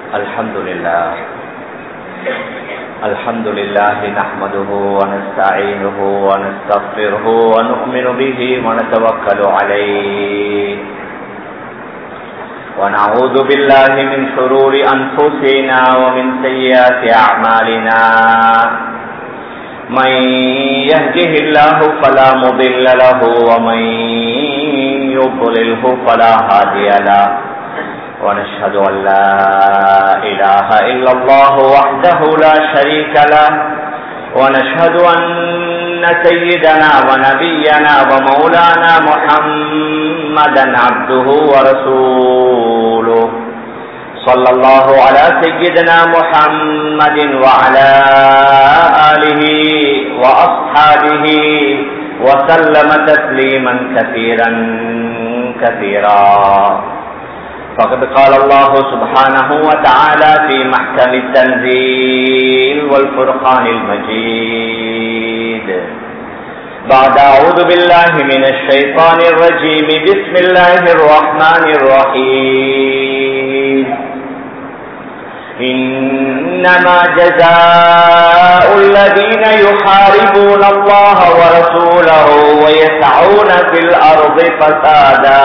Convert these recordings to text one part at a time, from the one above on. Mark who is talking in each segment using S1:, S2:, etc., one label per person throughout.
S1: الحمد لله الحمد لله نحمده ونستعينه ونستغفره ونؤمن به ونتوكل عليه ونعوذ بالله من شرور أنفسنا ومن سيئات أعمالنا من يهده الله فلا مضل له ومن يضلله فلا هادي له ونشهد أن لا إله إلا الله وحده لا شريك له ونشهد أن سيدنا ونبينا ومولانا محمدا عبده ورسوله صلى الله على سيدنا محمد وعلى آله وأصحابه وسلم تسليما كثيرا كثيرا فقد قال الله سبحانه وتعالى في محكم التنزيل والفرقان المجيد بعد أعوذ بالله من الشيطان الرجيم بسم الله الرحمن الرحيم إنما جزاء الذين يحاربون الله ورسوله ويسعون في الأرض فسادا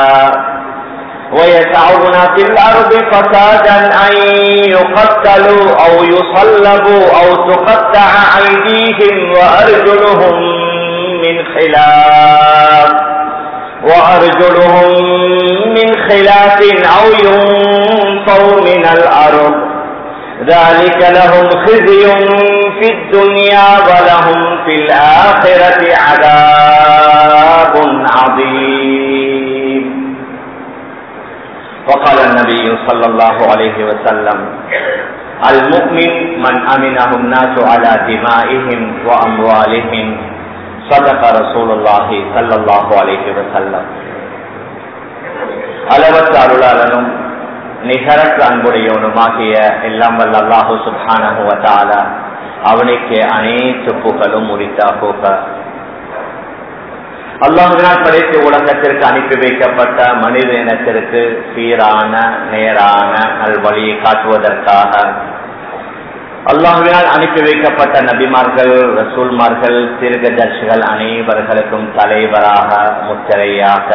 S1: ويسعون في الأرض فسادا أن يقتلوا أو يصلبوا أو تقطع أيديهم وأرجلهم من خلاف وأرجلهم من خلاف أو ينفوا من الأرض ذلك لهم خزي في الدنيا ولهم في الآخرة عذاب عظيم وقال النبي صلى الله عليه وسلم المؤمن من أمنه الناس على دمائهم وأموالهم صدق رسول الله صلى الله عليه وسلم அளவற்ற அருளாளனும் நிகரற்ற அன்புடையவனுமாகிய எல்லாம் வல்ல அல்லாஹு சுபானகுவத்தால அவனுக்கு அனைத்து புகழும் உரித்தாகுக அல்லாஹினால் படைத்து உலகத்திற்கு அனுப்பி வைக்கப்பட்ட மனித இனத்திற்கு சீரான நேரான நல்வழியை காட்டுவதற்காக அல்லாஹினால் அனுப்பி வைக்கப்பட்ட நபிமார்கள் ரசூல்மார்கள் திருகதர்ஷிகள் அனைவர்களுக்கும் தலைவராக முத்திரையாக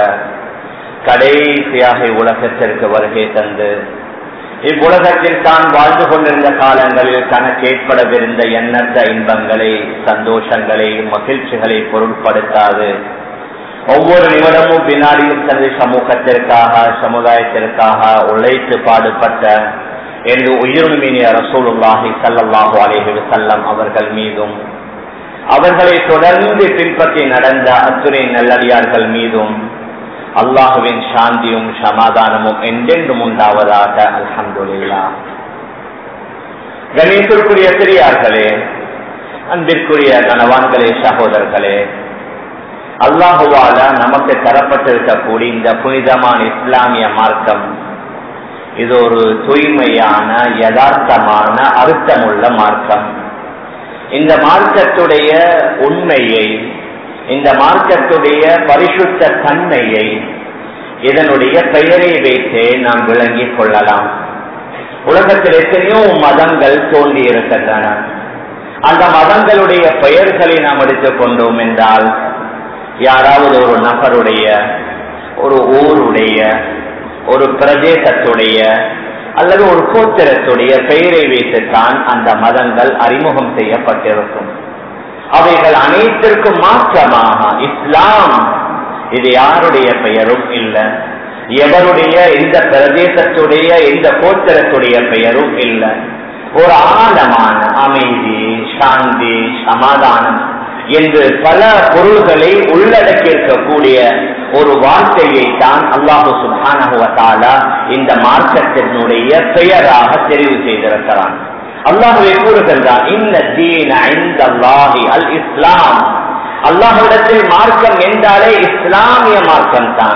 S1: கடைசியாக உலகத்திற்கு வருகை தந்து இவ்வுலகத்தில் தான் வாழ்ந்து கொண்டிருந்த காலங்களில் தனக்கு ஏற்படவிருந்த எண்ணற்ற இன்பங்களை சந்தோஷங்களை மகிழ்ச்சிகளை பொருட்படுத்தாது ஒவ்வொரு நிமிடமும் வினாடியும் தனது சமூகத்திற்காக சமுதாயத்திற்காக உழைத்து பாடுபட்ட என்று உயிர்மினிய ரசூலுல்லாஹி சல்லாஹூ அலேஹி வசல்லம் அவர்கள் மீதும் அவர்களை தொடர்ந்து பின்பற்றி நடந்த அத்துறை நல்லடியார்கள் மீதும் அல்லாஹுவின் சாந்தியும் சமாதானமும் என்றென்றும் உண்டாவதாக அல்ஹம்துல்லா கணேசருக்குரிய பெரியார்களே அன்பிற்குரிய கணவான்களே சகோதரர்களே அல்லாஹுவால நமக்கு தரப்பட்டிருக்கக்கூடிய இந்த புனிதமான இஸ்லாமிய மார்க்கம் இது ஒரு தூய்மையான யதார்த்தமான அர்த்தமுள்ள மார்க்கம் இந்த மார்க்கத்துடைய உண்மையை இந்த மார்க்கத்துடைய பரிசுத்த தன்மையை இதனுடைய பெயரை வைத்தே நாம் விளங்கிக் கொள்ளலாம் உலகத்தில் எத்தனையோ மதங்கள் தோன்றி இருக்கின்றன அந்த மதங்களுடைய பெயர்களை நாம் எடுத்துக் கொண்டோம் என்றால் யாராவது ஒரு நபருடைய ஒரு ஊருடைய ஒரு பிரதேசத்துடைய அல்லது ஒரு கோத்திரத்துடைய பெயரை வைத்துத்தான் அந்த மதங்கள் அறிமுகம் செய்யப்பட்டிருக்கும் அவைகள் அனைத்திற்கும் மாற்றமாக இஸ்லாம் இது யாருடைய பெயரும் இல்லை எவருடைய இந்த பிரதேசத்துடைய இந்த கோத்திரத்துடைய பெயரும் இல்லை ஒரு ஆழமான அமைதி சாந்தி சமாதானம் என்று பல பொருள்களை உள்ளடக்கி இருக்கக்கூடிய ஒரு வார்த்தையை தான் அல்லாஹு சுபானகுவத்தால இந்த மார்க்கத்தினுடைய பெயராக தெரிவு செய்திருக்கிறான் அல்லாஹுவை கூறுகின்றான் இந்த தீன அல்லாஹி அல் இஸ்லாம் அல்லாஹிடத்தில் மார்க்கம் என்றாலே இஸ்லாமிய மார்க்கம் தான்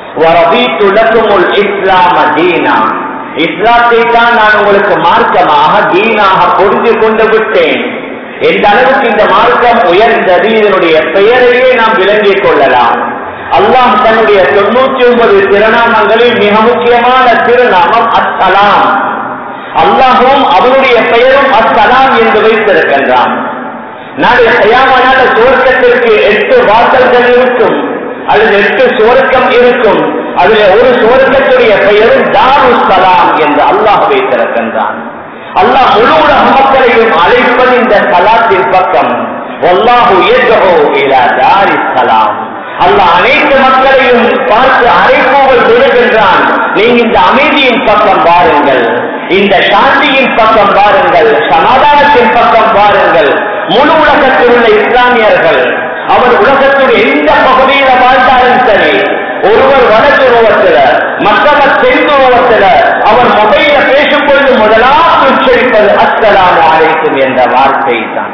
S1: இஸ்லாம தீனா இஸ்லாத்தை தான் நான் உங்களுக்கு மார்க்கமாக தீனாக புரிந்து கொண்டு விட்டேன் எந்த அளவுக்கு இந்த மார்க்கம் உயர்ந்தது இதனுடைய பெயரையே நாம் விளங்கிக் கொள்ளலாம் அல்லாஹ் தன்னுடைய தொண்ணூற்றி ஒன்பது திருநாமங்களில் மிக முக்கியமான திருநாமம் அஸ்ஸலாம் அல்லாஹும் அவனுடைய பெயரும் அஸ்ஸலாம் என்று வைத்திருக்கின்றான் நாளை செய்யாமனால சுவர்க்கத்திற்கு எட்டு வாசல்கள் இருக்கும் அல்லது எட்டு சுவர்க்கம் இருக்கும் அதுல ஒரு சுவர்க்கத்துடைய பெயரும் தாரு சலாம் என்று அல்லாஹ் வைத்திருக்கின்றான் அல்லாஹ் முழு உலக மக்களையும் அழைப்பது இந்த சலாத்தின் பக்கம் ஒல்லாஹு இயக்கோ இலா தாரி சலாம் அல்லாஹ் அனைத்து மக்களையும் பார்த்து அழைப்போர்கள் விடுகின்றான் நீங்க இந்த அமைதியின் பக்கம் பாருங்கள் இந்த சாந்தியின் பக்கம் பாருங்கள் சமாதானத்தின் பக்கம் பாருங்கள் முழு உலகத்தில் உள்ள இஸ்லாமியர்கள் அவர் உலகத்துடைய எந்த பகுதியில வாழ்ந்தாலும் சரி ஒருவர் வடதுருவத்தில் மற்றவர் தென்துருவத்தில் அவர் மொபைல பேசும் பொழுது முதலாவது உச்சரிப்பது அஸ்ஸலாமு அலைக்கும் என்ற வார்த்தை தான்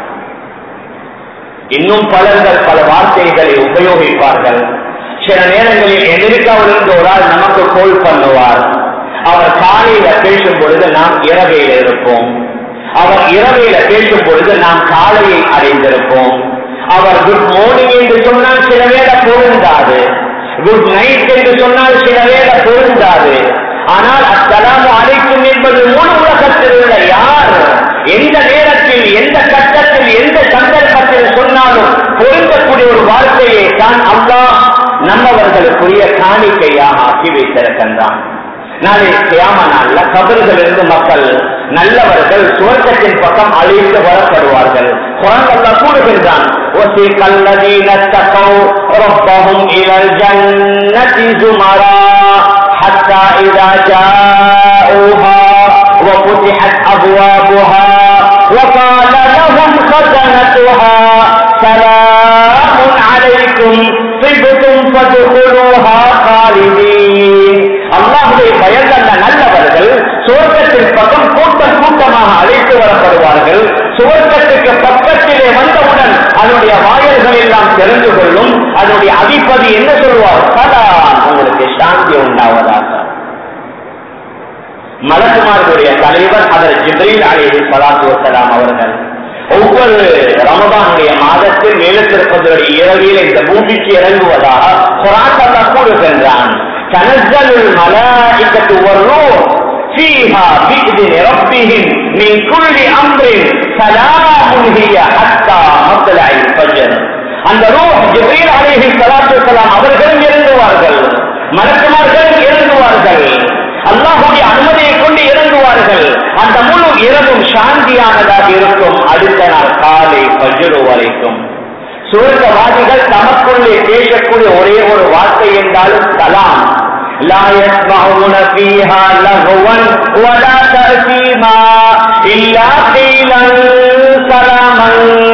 S1: இன்னும் பலர்கள் பல வார்த்தைகளை உபயோகிப்பார்கள் சில நேரங்களில் எதிர்க்காவிலிருந்து ஒரு ஆள் நமக்கு கோல் பண்ணுவார் அவர் காலையில பேசும் பொழுது நாம் இரவையில் இருப்போம் அவர் இரவையில பேசும் பொழுது நாம் காலையை அடைந்திருப்போம் அவர் குட் மார்னிங் என்று சொன்னால் சில வேலை பொருந்தாது குட் நைட் என்று சொன்னால் சில வேலை பொருந்தாது ஆனால் அத்தலாமு அழைக்கும் என்பது முழு உலகத்தில் உள்ள யார் எந்த நேரத்தில் எந்த கட்டத்தில் எந்த சந்தர்ப்பத்தில் சொன்னாலும் பொருந்தக்கூடிய ஒரு வார்த்தையை தான் அல்லாஹ் நம்மவர்களுக்குரிய காணிக்கையாக ஆக்கி வைத்திருக்கின்றான் நாளை கியாம நாள்ல கபர்களிலிருந்து மக்கள் நல்லவர்கள் சுவர்க்கத்தின் பக்கம் அழைத்து வரப்படுவார்கள் குரங்கல்ல கூடுகின்றான் وَسِقَ الَّذِينَ اتَّقَوْا رَبَّهُمْ إِلَى الْجَنَّةِ زُمَرًا حَتَّى إِذَا جَاءُوهَا وَفُتِحَتْ أَبْوَابُهَا وَقَالَ لَهُمْ خَزَنَتُهَا سَلَامٌ عَلَيْكُمْ طِبْتُمْ فَادْخُلُوهَا خَالِدِينَ அல்லாஹுவை பயந்தல்ல நல்லவர்கள் சுவர்க்கத்தின் பக்கம் கூட்டம் கூட்டமாக அழைத்து வரப்படுவார்கள் சுவர்க்கத்துக்கு பக்கத்திலே வந்தவுடன் அதனுடைய வாயல்கள் எல்லாம் தெரிந்து கொள்ளும் அதனுடைய அதிபதி என்ன சொல்வார் சதா உங்களுக்கு சாந்தி உண்டாவதாக மலக்குமார்களுடைய தலைவர் அதர் ஜிப்ரீல் அலேஹி சலாத்து வசலாம் அவர்கள் ஒவ்வொரு ரமதானுடைய மாதத்தில் மேலத்திருப்பதனுடைய இரவியில் இந்த பூமிக்கு இறங்குவதாக குரான் அல்லா கூறுகின்றான் تنزل الملائكة والروح فيها بإذن ربهم من كل أمر سلام هي حتى مطلع الفجر அந்த ரூஹ் ஜிப்ரீல் அலைஹி ஸலாத்து வஸலாம் அவர்களும் இறங்குவார்கள் மலக்குமார்களும் இறங்குவார்கள் அல்லாஹ்வுடைய அனுமதியை கொண்டு இறங்குவார்கள் அந்த முழு இரவும் சாந்தியானதாக இருக்கும் அடுத்த நாள் காலை பஜ்ரு வரைக்கும் சுருக்கவாதிகள் தமக்குள்ளே பேசக்கூடிய ஒரே ஒரு வார்த்தை என்றாலும் சலாம் لا يسمعون فيها لغوا ولا تأثيما إلا قيلا سلاما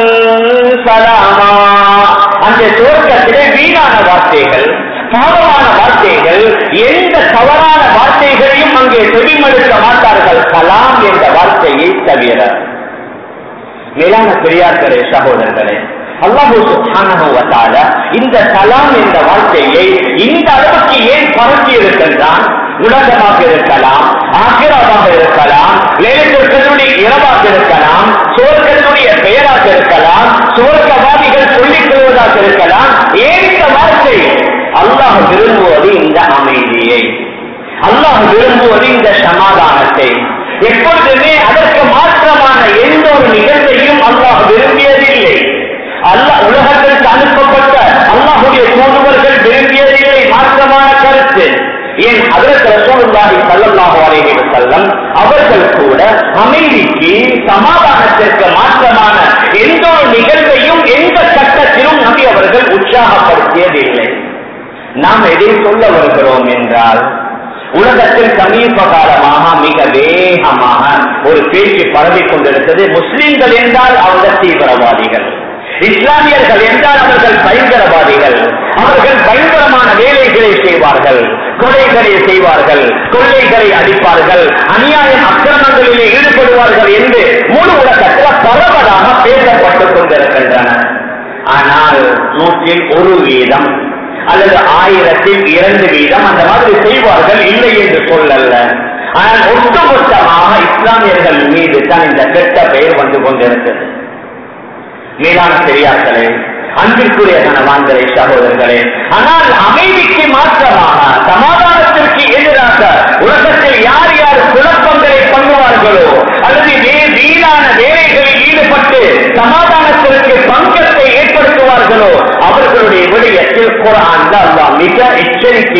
S1: سلاما அந்த சுவர்க்கத்திலே வீணான வார்த்தைகள் பாவமான வார்த்தைகள் எந்த தவறான வார்த்தைகளையும் அங்கே செவிமடுக்க மாட்டார்கள் கலாம் என்ற வார்த்தையை தவிர மேலான பெரியார்களே சகோதரர்களே அல்லாஹு சுப்ஹானஹு வ தஆலா இந்த சலாம் என்ற வார்த்தையை இந்த அளவுக்கு ஏன் பரப்பி இருக்கின்றான் உலகமாக இருக்கலாம் ஆக்கிராவாக இருக்கலாம் லேலத்திற்கனுடைய இரவாக இருக்கலாம் சுவர்க்கத்துடைய பெயராக இருக்கலாம் சுவர்க்கவாதிகள் சொல்லிக் கொள்வதாக இருக்கலாம் ஏன் இந்த வார்த்தை அல்லாஹ் விரும்புவது இந்த அமைதியை அல்லாஹ் விரும்புவது இந்த சமாதானத்தை எப்பொழுதுமே அதற்கு மாற்றமான எந்த ஒரு நிகழ்வையும் அல்லாஹ் விரும்பியதில்லை அல்லாஹ் உலகத்திற்கு அனுப்பப்பட்ட அல்லாஹுடைய தூதுவர்கள் விரும்பியதில்லை மாற்றமான கருத்து ஏன் அதற்கு ரசூலுல்லாஹி ஸல்லல்லாஹு அலைஹி வஸல்லம் அவர்கள் கூட அமைதிக்கு சமாதானத்திற்கு மாற்றமான எந்த ஒரு நிகழ்வையும் எந்த கட்டத்திலும் நபி அவர்கள் உற்சாகப்படுத்தியதில்லை நாம் எதை சொல்ல வருகிறோம் என்றால் உலகத்தில் சமீப காலமாக மிக வேகமாக ஒரு பேச்சு பரவிக் கொண்டிருக்கிறது முஸ்லிம்கள் என்றால் அவங்க தீவிரவாதிகள் இஸ்லாமியர்கள் என்றால் அவர்கள் பயங்கரவாதிகள் அவர்கள் பயங்கரமான வேலைகளை செய்வார்கள் கொலைகளை செய்வார்கள் கொள்ளைகளை அடிப்பார்கள் அநியாயம் அக்கிரமங்களிலே ஈடுபடுவார்கள் என்று முழு உலகத்தில் பரவலாக பேசப்பட்டுக் கொண்டிருக்கின்றன ஆனால் நூற்றில் ஒரு வீதம் அல்லது ஆயிரத்தில் இரண்டு வீதம் அந்த மாதிரி செய்வார்கள் இல்லை என்று சொல்லல்ல ஆனால் ஒட்டுமொத்தமாக இஸ்லாமியர்கள் மீது தான் இந்த கெட்ட பெயர் வந்து கொண்டிருக்கிறது மேலான பெரியார்களே அன்பிற்குரிய கணவான்களே சகோதரர்களே ஆனால் அமைதிக்கு மாற்றமாக சமாதானத்திற்கு எதிராக உலகத்தில் யார் யார் குழப்பங்களை பண்ணுவார்களோ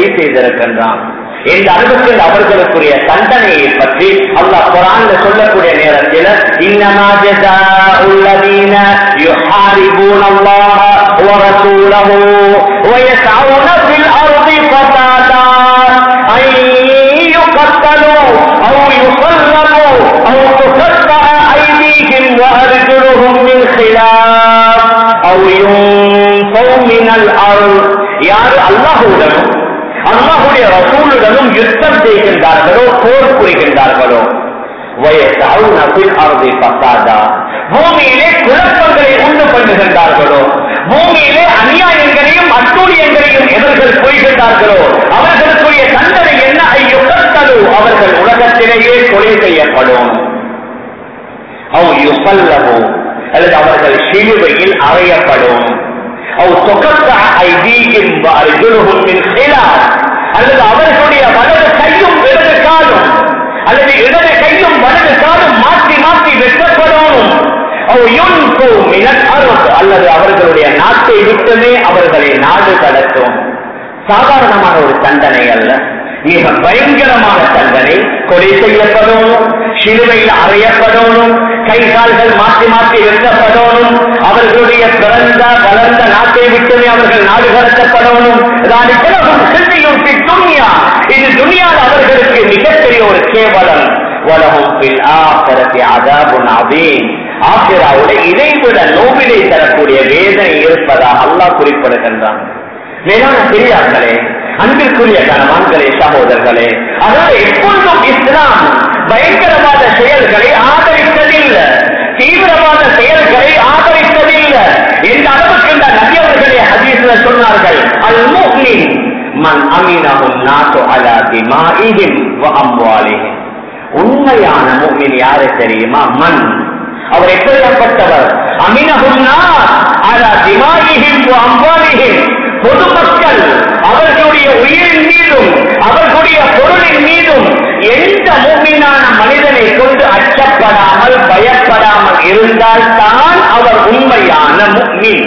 S1: செய்திருக்கின்றான் இந்த அளவுக்கு அவர்களுக்குரிய தண்டனையை பற்றி அல்லாஹ் குரான்ல சொல்லக்கூடிய நேரத்தில் இன்னமா ஜஸாஉல்லதீன யுஹாரிபூன அல்லாஹ ورسوله ويسعون في الأرض فسادا أن يقتلوا أو يصلبوا أو تقطع أيديهم وأرجلهم من خلاف أو ينفوا من الأرض யார் அல்லாஹுடனும் அல்லாஹுடைய ரசூலுடனும் யுத்தம் செய்கின்றார்களோ போர் புரிகின்றார்களோ பூமியிலே குழப்பங்களை உண்டு பண்ணுகின்றார்களோ பூமியிலே அநியாயங்களையும் அட்டூழியங்களையும் எவர்கள் புரிகின்றார்களோ அவர்களுக்குரிய தண்டனை என்ன ஐயோ அவர்கள் உலகத்திலேயே கொலை செய்யப்படும் அவ் யுசல்லமோ அல்லது அவர்கள் சிலுவையில் அறையப்படும் அவ் தொகத்த ஐதீகின் அர்ஜுனுகும் அல்லது அவர்களுடைய வலது கையும் இடது காலும் அல்லது இடது கையும் வலது காலும் மாற்றி மாற்றி வெட்டப்படும் அல்லது அவர்களுடைய நாட்டை விட்டுமே அவர்களை நாடு கடத்தும் சாதாரணமான ஒரு தண்டனை அல்ல மிக பயங்கரமான தண்டனை கொலை செய்யப்படணும் சிலுவையில் அறையப்படணும் கை கால்கள் மாற்றி மாற்றி வெட்டப்படணும் அவர்களுடைய பிறந்த வளர்ந்த நாட்டை விட்டுமே அவர்கள் நாடு கடத்தப்படணும் செல்வியும் துணியா இது துணியால் அவர்களுக்கு மிகப்பெரிய ஒரு கேவலம் வலகும் பில் ஆகரத்தி அதாபுன் அதீன் ஆசிராவுடைய இதைவிட நோவிலை தரக்கூடிய வேதனை இருப்பதாக அல்லாஹ் குறிப்பிடுகின்றான் மேலான பெரியார்களே அன்பிற்குரிய கணவான்களே சகோதரர்களே அதாவது எப்பொழுதும் இஸ்லாம் பயங்கரவாத செயல்களை ஆதரித்ததில்லை தீவிரவாத செயல்களை ஆதரித்ததில்லை எந்த அளவுக்கு இந்த நபியவர்களே ஹதீஸ்ல சொன்னார்கள் அல் முஹ்மின் மன் அமீனஹும் நாசு அலா திமாஇஹிம் வ அம்வாலிஹிம் உண்மையான முஃமின் யாரு தெரியுமா மன் அவர் எப்படிப்பட்டவர் அமினஹும் நாஸ் அலா திமாஇஹிம் வ அம்வாலிஹிம் பொதுமக்கள் அவர்களுடைய உயிரின் மீதும் அவர்களுடைய பொருளின் மீதும் எந்த மூமினான மனிதனை கொண்டு அச்சப்படாமல் பயப்படாமல் இருந்தால் தான் அவர் உண்மையான முக்மீன்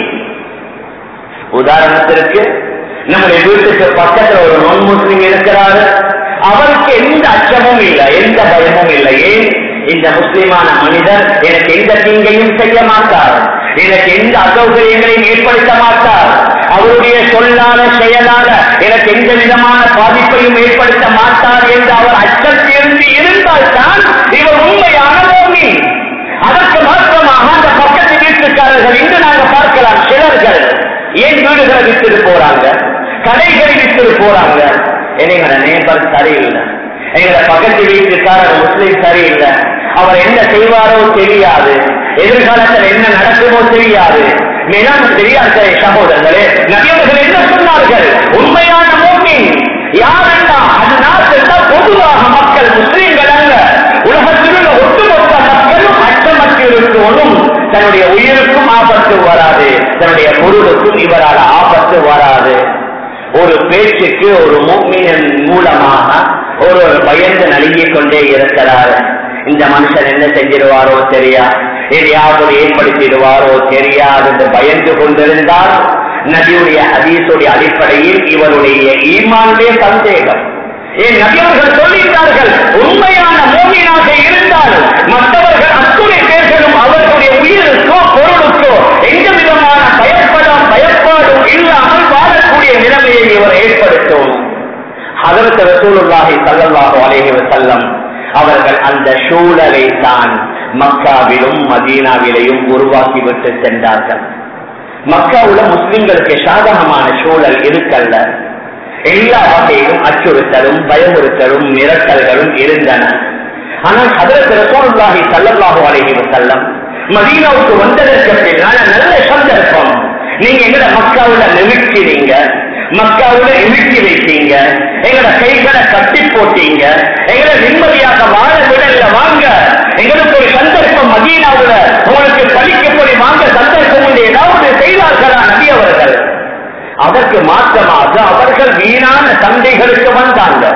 S1: உதாரணத்திற்கு நம்முடைய வீட்டுக்கு பக்கத்துல ஒரு நொன் முஸ்லிம் இருக்கிறாரு அவருக்கு எந்த அச்சமும் இல்லை எந்த பயமும் இல்லை ஏன் இந்த முஸ்லிமான மனிதர் எனக்கு எந்த தீங்கையும் செய்ய மாட்டார் எனக்கு எந்த அசௌகரியங்களையும் ஏற்படுத்த மாட்டார் அவருடைய சொல்லான செயலான எனக்கு எந்த விதமான பாதிப்பையும் ஏற்படுத்த மாட்டார் என்று அவர் அச்சத்திலிருந்து இருந்தால் தான் இவர் உண்மையான பூமி அதற்கு மாற்றமாக அந்த பக்கத்து வீட்டுக்காரர்கள் இன்று நாங்கள் பார்க்கலாம் சிலர்கள் ஏன் வீடுகளை வித்துட்டு போறாங்க கடைகளை வித்துட்டு போறாங்க எங்களோட நேபர் சரியில்லை எங்களோட பக்கத்து வீட்டுக்காரர் முஸ்லீம் சரியில்லை அவர் என்ன செய்வாரோ தெரியாது எதிர்காலத்தில் என்ன நடக்குமோ தெரியாது மேலும் தெரியாத சகோதரர்களே நபியவர்கள் என்ன சொன்னார்கள் உண்மையான மூமின் யாரென்னா அது நாட்டில் பொதுவாக மக்கள் முஸ்லீம்கள் அல்ல உலகத்தில் உள்ள ஒட்டுமொத்த மக்களும் அச்சமற்று இருக்கணும் தன்னுடைய உயிருக்கும் ஆபத்து வராது தன்னுடைய பொருளுக்கும் இவரால் ஆபத்து வராது ஒரு பேச்சுக்கு ஒரு மூமியின் மூலமாக ஒரு பயந்து நழுங்கிக் கொண்டே இருக்கிறார் இந்த மனுஷன் என்ன செஞ்சிருவாரோ தெரியா எதையாவது ஏற்படுத்திடுவாரோ தெரியாது என்று பயந்து கொண்டிருந்தால் நபியுடைய ஹதீஸுடைய அடிப்படையில் இவருடைய ஈமானுடைய சந்தேகம் ஏன் நபியவர்கள் சொல்லிட்டார்கள் உண்மையான மூமியனாக இருந்தால் மற்றவர்கள் அத்துணை பேர்களும் அவர்களுடைய உயிருக்கோ பொருளுக்கோ எந்த விதமான பயப்படம் பயப்பாடும் இல்லாமல் வாழக்கூடிய நிலைமையை இவர் ஏற்படுத்தும் அதற்கு ரசூலுல்லாஹி ஸல்லல்லாஹு அலைஹி வஸல்லம் அவர்கள் அந்த சூழலை தான் மக்காவிலும் மதீனாவிலையும் உருவாக்கிவிட்டு சென்றார்கள் மக்காவுல முஸ்லிம்களுக்கு சாதகமான சூழல் இருக்கல்ல எல்லா வகையிலும் அச்சுறுத்தலும் பயமுறுத்தலும் மிரட்டல்களும் இருந்தன ஆனால் அதற்கு ரசூலுல்லாஹி ஸல்லல்லாஹு அலைஹி வஸல்லம் மதீனாவுக்கு வந்ததற்கு பின்னால் நல்ல சந்தர்ப்பம் நீங்க எங்கட மக்காவுல நிறுத்தினீங்க மக்காவுல இழுக்கி வைத்தீங்க எங்கட கைகளை கட்டி போட்டீங்க எங்களை நிம்மதியாக வாழ விடல வாங்க எங்களுக்கு ஒரு சந்தர்ப்பம் மதீனாவுல உங்களுக்கு பழிக்கப்படி வாங்க சந்தர்ப்பம் உண்டு ஏதாவது செய்தார்களா நபி அவர்கள் அதற்கு மாற்றமாக அவர்கள் வீணான சண்டைகளுக்கு வந்தாங்க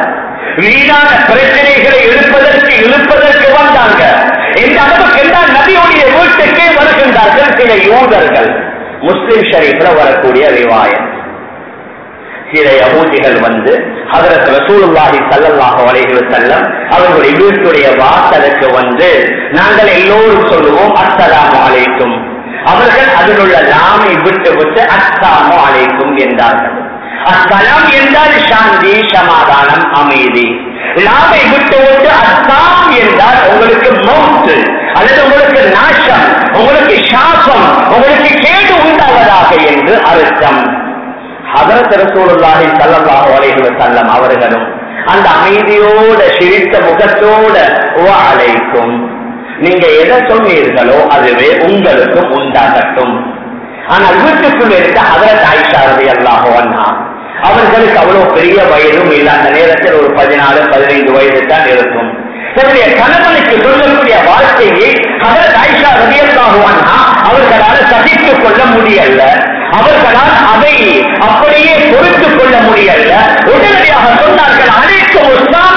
S1: வீணான பிரச்சனைகளை எழுப்பதற்கு இழுப்பதற்கு வந்தாங்க இந்த அளவுக்கு என்றால் நபியுடைய வீட்டுக்கே வருகின்றார்கள் சில யூதர்கள் முஸ்லிம் ஷரீஃப்ல வரக்கூடிய ரிவாயம் சில யகூதிகள் வந்து ஹதரத் ரசூலுல்லாஹி ஸல்லல்லாஹு அலைஹி வஸல்லம் அவர்களுடைய வீட்டுடைய வாசலுக்கு வந்து நாங்கள் எல்லோரும் சொல்லுவோம் அஸ்ஸலாமு அலைக்கும் அவர்கள் அதில் உள்ள லாமை விட்டு விட்டு அஸ்ஸாமு அலைக்கும் என்றார்கள் அஸ்ஸலாம் என்றால் சாந்தி சமாதானம் அமைதி லாமை விட்டு விட்டு அஸ்ஸாம் என்றால் உங்களுக்கு மௌத்து அல்லது உங்களுக்கு நாசம் உங்களுக்கு சாபம் உங்களுக்கு கேடு உண்டாவதாக என்று அர்த்தம் ஹதரத் ரசூலுல்லாஹி ஸல்லல்லாஹு அலைஹி வஸல்லம் அவர்களும் அந்த அமைதியோட சிரித்த முகத்தோட அழைக்கும் நீங்க எதை சொன்னீர்களோ அதுவே உங்களுக்கும் உண்டாகட்டும் ஆனால் வீட்டுக்குள் இருக்க ஹதரத் ஆயிஷா ரலியல்லாஹு அன்ஹா அவர்களுக்கு அவ்வளவு பெரிய வயதும் இல்லை அந்த நேரத்தில் ஒரு பதினாலு பதினைந்து வயது தான் இருக்கும் தன்னுடைய கணவனுக்கு சொல்லக்கூடிய வாழ்க்கையை ஹதரத் ஆயிஷா ரலியல்லாஹு அன்ஹா அவர்களால் சகித்துக் கொள்ள முடியல அவர்களால் அதை அப்படியே பொறுத்துக் கொள்ள முடியல உடனடியாக சொன்னார்கள் அனைத்தும்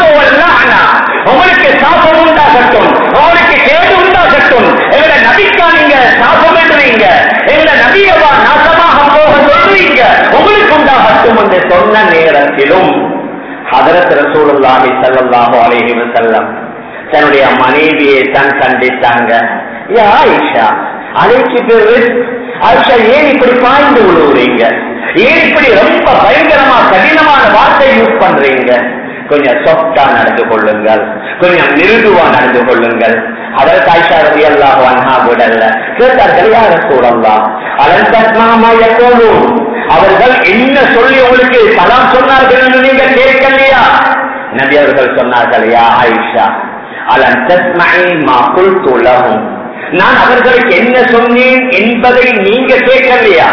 S1: உங்களுக்கு சாபம் உண்டாகட்டும் உங்களுக்கு கேடு உண்டாகட்டும் எங்களை நபிக்கா நீங்க சாபம் என்றீங்க எங்களை நபியவா நாசமாக போக சொல்றீங்க உங்களுக்கு உண்டாகட்டும் என்று சொன்ன நேரத்திலும் ஹதரத் ரசூலுல்லாஹி ஸல்லல்லாஹு அலைஹி வஸல்லம் தன்னுடைய மனைவியை தான் கண்டித்தாங்க யா ஆயிஷா அழைச்சி பேரு ஆயிஷா ஏன் இப்படி பாய்ந்து விழுவுறீங்க ஏன் இப்படி ரொம்ப பயங்கரமா கடினமான வார்த்தை யூஸ் பண்றீங்க கொஞ்சம் சொப்டா நடந்து கொள்ளுங்கள் கொஞ்சம் மிருதுவா நடந்து கொள்ளுங்கள் அதற்கு ஆயிஷா ரவி அல்லாஹ் அண்ணா விடல்ல கேட்டார்கள் யார சூழல்லாம் அலந்தமாய போலும் அவர்கள் என்ன சொல்லி உங்களுக்கு சலாம் சொன்னார்கள் என்று நீங்க கேட்கலையா நபி அவர்கள் சொன்னார்கள் யா ஆயிஷா அலன் தஸ்மஐ மா குல்து லஹும் நான் அவர்களுக்கு என்ன சொன்னேன் என்பதை நீங்க கேட்கலையா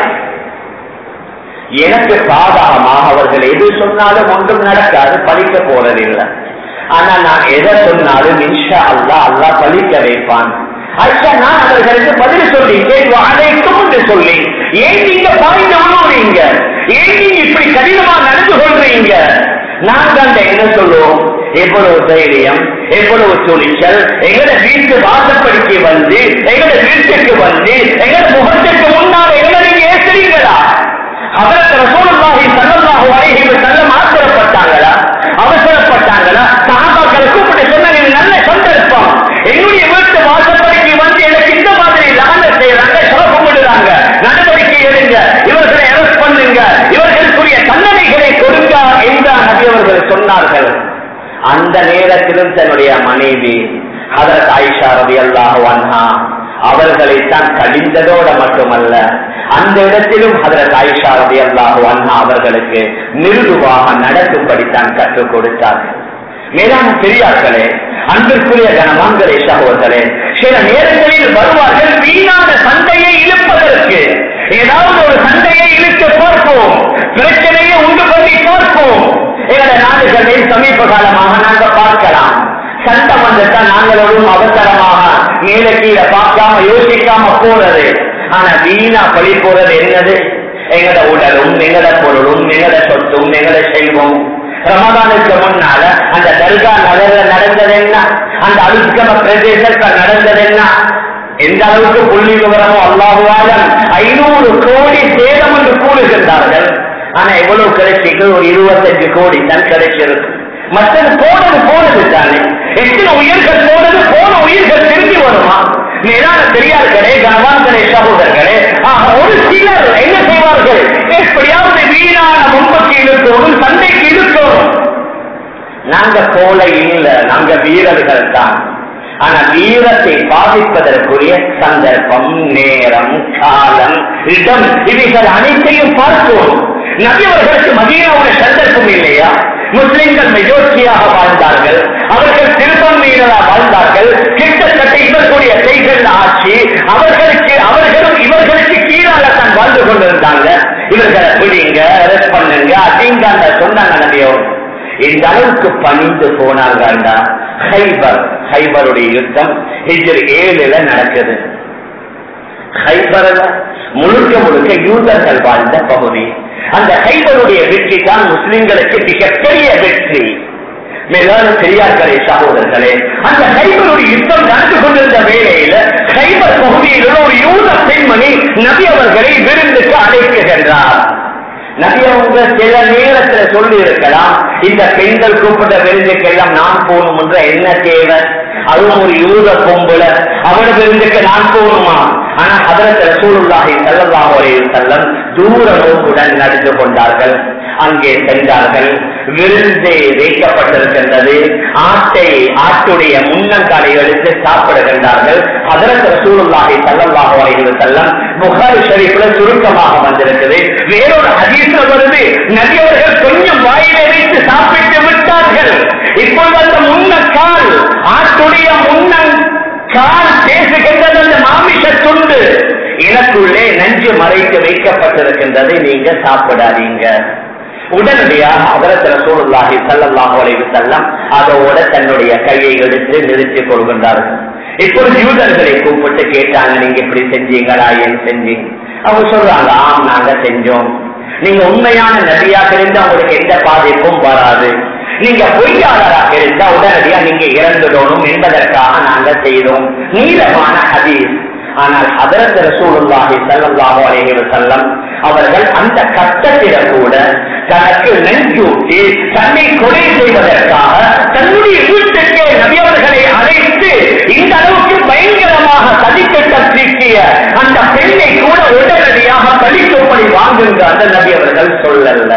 S1: எனக்கு சாதகமாக அவர்கள் எது சொன்னாலும் ஒன்றும் நடக்காது பழிக்க போறதில்லை ஆனா நான் எதை சொன்னாலும் இன்ஷா அல்லா அல்லா பழிக்க வைப்பான் ஐயா நான் அவர்களுக்கு பதில் சொல்லி அழைக்கும் என்று சொல்லி ஏன் நீங்க பாய்ந்து விழுவுறீங்க ஏன் நீங்க இப்படி கடினமா நடந்து கொள்றீங்க நாங்க அந்த என்ன சொல்லுவோம் எவ்வளவு தைரியம் எவ்வளவு துணிச்சல் எங்கட வீட்டு வாசப்படிக்கு வந்து எங்கட வீட்டுக்கு வந்து எங்கட முகத்துக்கு முன்னால் எங்களை நீங்க ஏசுறீங்களா அதற்கு ரசூலுல்லாஹி ஸல்லல்லாஹு அலைஹி வஸல்லம் ஆத்திரப்பட்டாங்களா அவசரப்பட்டாங்களா சஹாபாக்களை கூப்பிட்டு சொன்னாங்க இது நல்ல சந்தர்ப்பம் என்னுடைய வீட்டு வாசப்படிக்கு வந்து எனக்கு இந்த மாதிரி லான செய்யறாங்க சிறப்பு விடுறாங்க நடவடிக்கை எடுங்க இவர்களை அரெஸ்ட் பண்ணுங்க இவர்களுக்குரிய தண்டனைகளை கொடுங்க என்று நபி அவர்கள் சொன்னார்கள் அந்த நேரத்திலும் தன்னுடைய மனைவி அதற்கு ஆயிஷா ரவி அல்லாஹு அன்ஹா அவர்களைத்தான் கடிந்ததோட மட்டுமல்ல அந்த இடத்திலும் அதற்கு ஆயிஷா ரவி அல்லாஹு அன்ஹா அவர்களுக்கு மிருதுவாக நடக்கும்படித்தான் கற்றுக் கொடுத்தார்கள் மேலான பெரியார்களே அன்பிற்குரிய கனவான்களே சகோதரே சில நேரங்களில் வருவார்கள் வீணான சண்டையை இழுப்பதற்கு ஏதாவது ஒரு சண்டையை இழுத்து பார்ப்போம் பிரச்சனையை உண்டு பண்ணி பார்ப்போம் எங்களோட நாடுகளில் சமீப காலமாக நாங்கள் பார்க்கலாம் சண்டை வந்துட்டா நாங்களும் அவசரமாக மேல கீழே பார்க்காம யோசிக்காம போறது ஆனா வீணா பழி போறது என்னது எங்கட உடலும் எங்கட பொருளும் எங்கட சொத்தும் எங்கட செல்வம் ரமதானுக்கு முன்னால அந்த தர்கா நகர்ல நடந்தது என்ன அந்த அலுத்கம பிரதேசத்துல நடந்தது என்ன எந்த அளவுக்கு புள்ளி விவரமோ அல்லாஹுவாலம் ஐநூறு கோடி சேதம் என்று கூறுகின்றார்கள் ஆனா எவ்வளவு கிடைச்சிக்கு ஒரு இருபத்தஞ்சு கோடி தான் கிடைச்சிருக்கு மற்றது போனது போனது தானே எத்தனை உயிர்கள் போனது போன உயிர்கள் திரும்பி வருமா மேலான பெரியார்களே கனவான்களே சகோதரர்களே ஆக ஒரு சிலர் என்ன செய்வார்கள் எப்படியாவது வீணான முன்பக்கு இழுக்கணும் சண்டைக்கு இழுக்கணும் நாங்க போல இல்லை நாங்க வீரர்கள் தான் ஆனா வீரத்தை பாதிப்பதற்குரிய சந்தர்ப்பம் நேரம் காலம் இடம் இவைகள் அனைத்தையும் பார்ப்போம் நபியவர்களுக்கு மதீனாவுடைய சந்தர்ப்பம் இல்லையா முஸ்லிம்கள் மெஜோரிட்டியாக வாழ்ந்தார்கள் அவர்கள் திருப்பன்மையினராக வாழ்ந்தார்கள் கிட்டத்தட்ட இவர்களுடைய கைகள் ஆட்சி அவர்களுக்கு அவர்களும் இவர்களுக்கு கீழாக தான் வாழ்ந்து கொண்டிருந்தாங்க இவர்களை பிடிங்க அரெஸ்ட் பண்ணுங்க அப்படிங்க சொன்னாங்க நபியவர் இந்த அளவுக்கு பணிந்து போனாங்கண்டா ஹைபர் ஹைபருடைய யுத்தம் ஹிஜர் ஏழுல நடக்குது ஹைபர்ல முழுக்க முழுக்க யூதர்கள் வாழ்ந்த பகுதி அந்த ஹைபருடைய வெற்றி தான் முஸ்லிம்களுக்கு மிகப்பெரிய வெற்றி மேலான பெரியார்களே சகோதரர்களே அந்த ஹைபருடைய யுத்தம் நடந்து கொண்டிருந்த வேளையில ஹைபர் பகுதியில் உள்ள ஒரு யூத பெண்மணி நபி அவர்களை விருந்துக்கு அழைக்குகின்றார் நபியவங்க சில நேரத்துல சொல்லி இருக்கலாம் இந்த பெண்கள் கூப்பிட்ட விருந்துக்கெல்லாம் நான் போகணும் என்ற என்ன தேவை அதுவும் ஒரு யூத பொம்புல அவன விருந்துக்கு நான் போகணுமா ஆனா அதற்கு ரசூலுல்லாஹி ஸல்லல்லாஹு அலைஹி வஸல்லம் தூர நோக்குடன் நடந்து கொண்டார்கள் அங்கே சென்றார்கள் விருந்து வைக்கப்பட்டிருக்கின்றது ஆட்டை ஆட்டுடைய முன்னங்காலை எடுத்து சாப்பிடுகின்றார்கள் அதற்கு ரசூலுல்லாஹி ஸல்லல்லாஹு அலைஹி வஸல்லம் புகாரி ஷரீஃப்ல சுருக்கமாக வந்திருக்குது வேறொரு ஹதீஸ்ல வருது நபியவர்கள் கொஞ்சம் வாயிலை வைத்து சாப்பிட்டு விட்டார்கள் இப்பொழுது அந்த முன்னக்கால் ஆட்டுடைய முன்னங் கால் பேசுகின்றது அந்த மாமிச துண்டு எனக்குள்ளே நஞ்சு மறைத்து வைக்கப்பட்டிருக்கின்றது நீங்க சாப்பிடாதீங்க உடனடியாக அவரத்துல சூழலாகி சல்லல்லாஹு அலைஹி வஸல்லம் அதோட தன்னுடைய கையை எடுத்து நிறுத்திக் கொள்கின்றார்கள் இப்பொழுது யூதர்களை கூப்பிட்டு கேட்டாங்க நீங்க இப்படி செஞ்சீங்களா ஏன் செஞ்சீங்க அவங்க சொல்றாங்க ஆம் நாங்க செஞ்சோம் நீங்க உண்மையான நபியாக இருந்தா உங்களுக்கு எந்த பாதிப்பும் வராது நீங்க பொய்யாளராக இருந்தா உடனடியா நீங்க இறந்துடணும் என்பதற்காக நாங்க செய்தோம் நீளமான ஹதீஸ் ஆனால் ஹதரத் ரசூலுல்லாஹி ஸல்லல்லாஹு அலைஹி வஸல்லம் அவர்கள் அந்த கட்டத்தில கூட தனக்கு நெஞ்சூட்டி தன்னை கொலை செய்வதற்காக தன்னுடைய வீட்டுக்கே நபியவர்களை அழைத்து இந்த அளவுக்கு பயங்கரமாக சதித்திட்டம் தீட்டிய அந்த பெண்ணை கூட உடனடியாக பலிக்கும்படி வாங்குங்க அந்த நபி அவர்கள் சொல்லல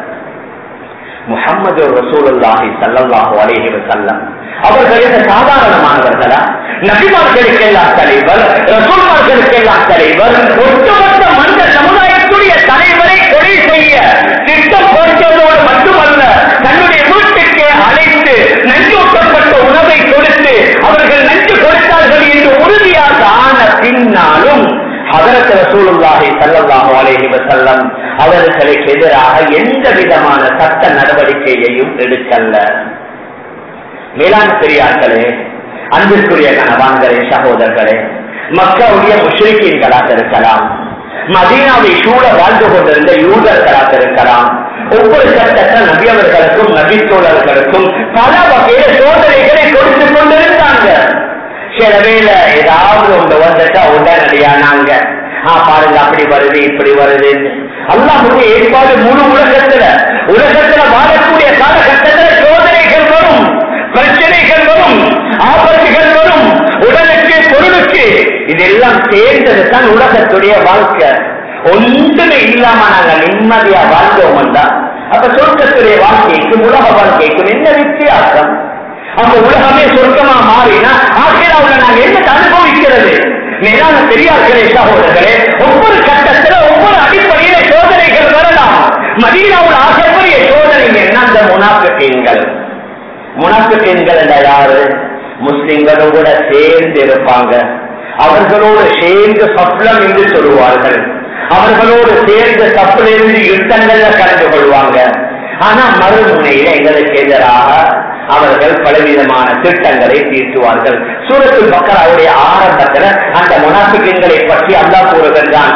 S1: முகமது ரசூலுல்லாஹி ஸல்லல்லாஹு அலைஹி வஸல்லம் அவர்கள் என்ன சாதாரணமானவர்களா நபிமார்களுக்கெல்லாம் தலைவர் ரசூல்மார்களுக்கெல்லாம் தலைவர் ஒட்டுமொத்த மனித சமுதாயத்துடைய தலைவரை கொலை செய்ய திட்டம் போட்டதோடு மட்டுமல்ல தன்னுடைய வீட்டுக்கு அழைத்து நஞ்சூட்டப்பட்ட உணவை கொடுத்து அவர்கள் நஞ்சு கொடுத்தார்கள் என்று உறுதியாக ஆன பின்னாலும் ஹதரத் ரசூலுல்லாஹி ஸல்லல்லாஹு அலைஹி வஸல்லம் அவர்களுக்கு எதிராக எந்த விதமான சட்ட நடவடிக்கையையும் எடுக்கல்ல மேலான பெரியார்களே அன்பிற்குரிய கணவான்களே சகோதரர்களே மக்களுடைய முஷ்ரிக்கீன்களாக இருக்கலாம் மதீனாவை சூழ வாழ்ந்து கொண்டிருந்த யூதர்களாக இருக்கலாம் ஒவ்வொரு கட்டத்த நபியவர்களுக்கும் நபித்தோழர்களுக்கும் பல வகையில சோதனைகளை கொடுத்து கொண்டிருந்தாங்க சில வேளை ஏதாவது ஒன்று வந்துட்டா உடனடியா நாங்க ஆ பாருங்க அப்படி வருது இப்படி வருது அல்லாஹுடைய ஏற்பாடு முழு உலகத்துல உலகத்துல வாழக்கூடிய காலகட்டத்துல சோதனைகள் வரும் பிரச்சனைகள் வரும் ஆபத்துகள் வரும் உடலுக்கு பொருளுக்கு இதெல்லாம் சேர்ந்தது தான் உலகத்துடைய வாழ்க்கை ஒன்றுமே இல்லாம நாங்க நிம்மதியா வாழ்ந்தோம் தான் அப்ப சொர்க்கத்துடைய வாழ்க்கைக்கும் உலக வாழ்க்கைக்கும் என்ன வித்தியாசம் அப்ப உலகமே சொர்க்கமா மாறினா ஆசிராவுல நாங்க என்ன அனுபவிக்கிறது மேலான பெரியார்களே சகோதரர்களே ஒவ்வொரு கட்டத்துல ஒவ்வொரு அடிப்படையில சோதனைகள் வரலாம் மதீனாவில் ஆசைப்படிய சோதனை என்ன அந்த முனாஃபிக்கீன்கள் முனாஃபிக்கீன்கள் என்ற யாரு முஸ்லிம்களும் கூட சேர்ந்து இருப்பாங்க அவர்களோடு சேர்ந்து சப்ளம் என்று சொல்லுவார்கள் அவர்களோடு சேர்ந்து தப்பிலிருந்து யுத்தங்கள்ல கலந்து கொள்வாங்க ஆனா மறுமுனையில எங்களுக்கு எதிராக அவர்கள் பலவிதமான திட்டங்களை தீர்த்துவார்கள் சூரத்தில் பக்கராவுடைய ஆரம்பத்துல அந்த முனாபிக்கங்களை பற்றி அல்லா கூறுகின்றான்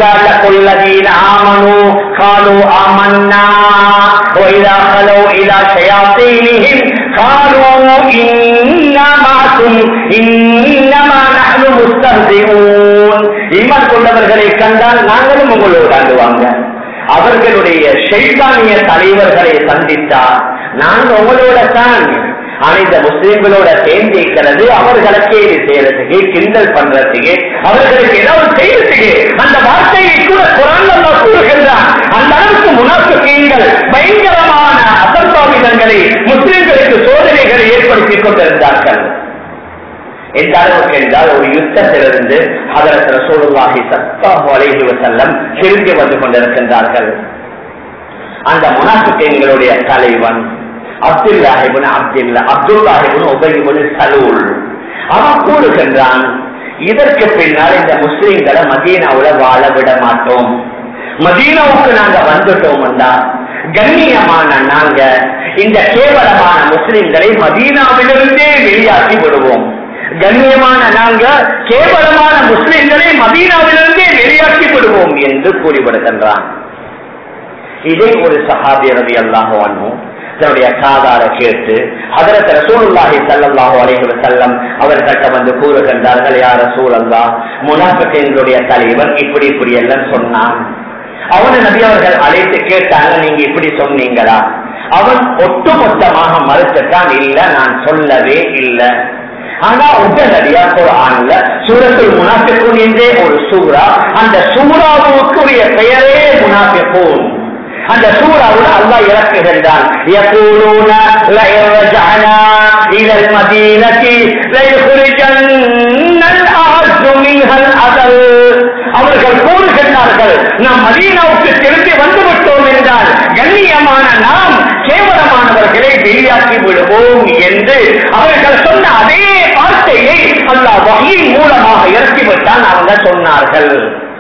S1: ஆமனு காலு ஆமன்னா وإذا خلوا إلى شياطينهم قالوا إنا معكم إنما نحن مستهزئون ஈமான் கொண்டவர்களை கண்டால் நாங்களும் உங்களோடு ஆண்டுவாங்க அவர்களுடைய ஷைத்தானிய தலைவர்களை சந்தித்தா நாங்க உங்களோட தான் ஆனா இந்த முஸ்லிம்களோட சேர்ந்திருக்கிறது அவர்களை கேள்வி செய்யறதுக்கு கிண்டல் பண்றதுக்கு அவர்களுக்கு ஏதாவது செய்யறதுக்கு அந்த வார்த்தையை கூட குரான் கூறுகின்றான் அந்த அளவுக்கு முனாஃபிக்கீன்கள் பயங்கரமான அசம்பாவிதங்களை முஸ்லிம்களுக்கு சோதனைகளை ஏற்படுத்திக் கொண்டிருந்தார்கள் எந்த அளவுக்கு என்றால் ஒரு யுத்தத்திலிருந்து அதற்கு ரசூலுல்லாஹி சத்தாஹு அலைஹி வஸல்லம் திரும்பி வந்து கொண்டிருக்கின்றார்கள் அந்த முனாஃபிக்கீன்களுடைய தலைவன் அப்துல்லாஹிபுன் அப்துல்லா அப்துல்லாஹிபுன் உபயிபுன் சலூல் அவன் கூறுகின்றான் இதற்கு பின்னால் இந்த முஸ்லிம்களை மதீனாவுல வாழ விட மாட்டோம் மதீனாவுக்கு நாங்க வந்துட்டோம்டா கண்ணியமான நாங்க இந்த கேவலமான முஸ்லிம்களை மதீனாவிலிருந்தே வெளியாக்கி விடுவோம் கண்ணியமான நாங்க கேவலமான முஸ்லிம்களை மதீனாவிலிருந்தே வெளியாக்கி விடுவோம் என்று கூறிவிடுகின்றான் இதே ஒரு சஹாபி ரவி அல்லாஹ் தன்னுடைய காதார கேட்டு அதற்கு ரசூலுல்லாஹி ஸல்லல்லாஹு அலைஹி வஸல்லம் அவர்கிட்ட வந்து கூறுகின்றார்கள் யார் ரசூல் அல்லாஹ் முனாஃபிகளுடைய தலைவர் இப்படி இப்படி எல்லாம் சொன்னான் அவனை நபி அவர்கள் அழைத்து கேட்டாங்க நீங்க இப்படி சொன்னீங்களா அவன் ஒட்டுமொத்தமாக மறுத்துட்டான் இல்ல நான் சொல்லவே இல்லை ஆனா உடனடியா குரான்ல சூரத்துல் முனாஃபிகூன் என்றே ஒரு சூரா அந்த சூறாவுக்குரிய பெயரே முனாஃபிகூன் அந்த சூறாவில் அல்லாஹ் இறக்குகின்றான் يقولون لئن رجعنا الى المدينه ليخرجن الاعز منها الاذل அவர்கள் கூறுகின்றார்கள் நாம் மதீனாவுக்கு திரும்பி வந்து விட்டோம் என்றால் கண்ணியமான நாம் கேவலமானவர்களை வெளியாக்கி விடுவோம் என்று அவர்கள் சொன்ன அதே வார்த்தையை அல்லாஹ் வகையின் மூலமாக இறக்கிவிட்டான் அவங்க சொன்னார்கள்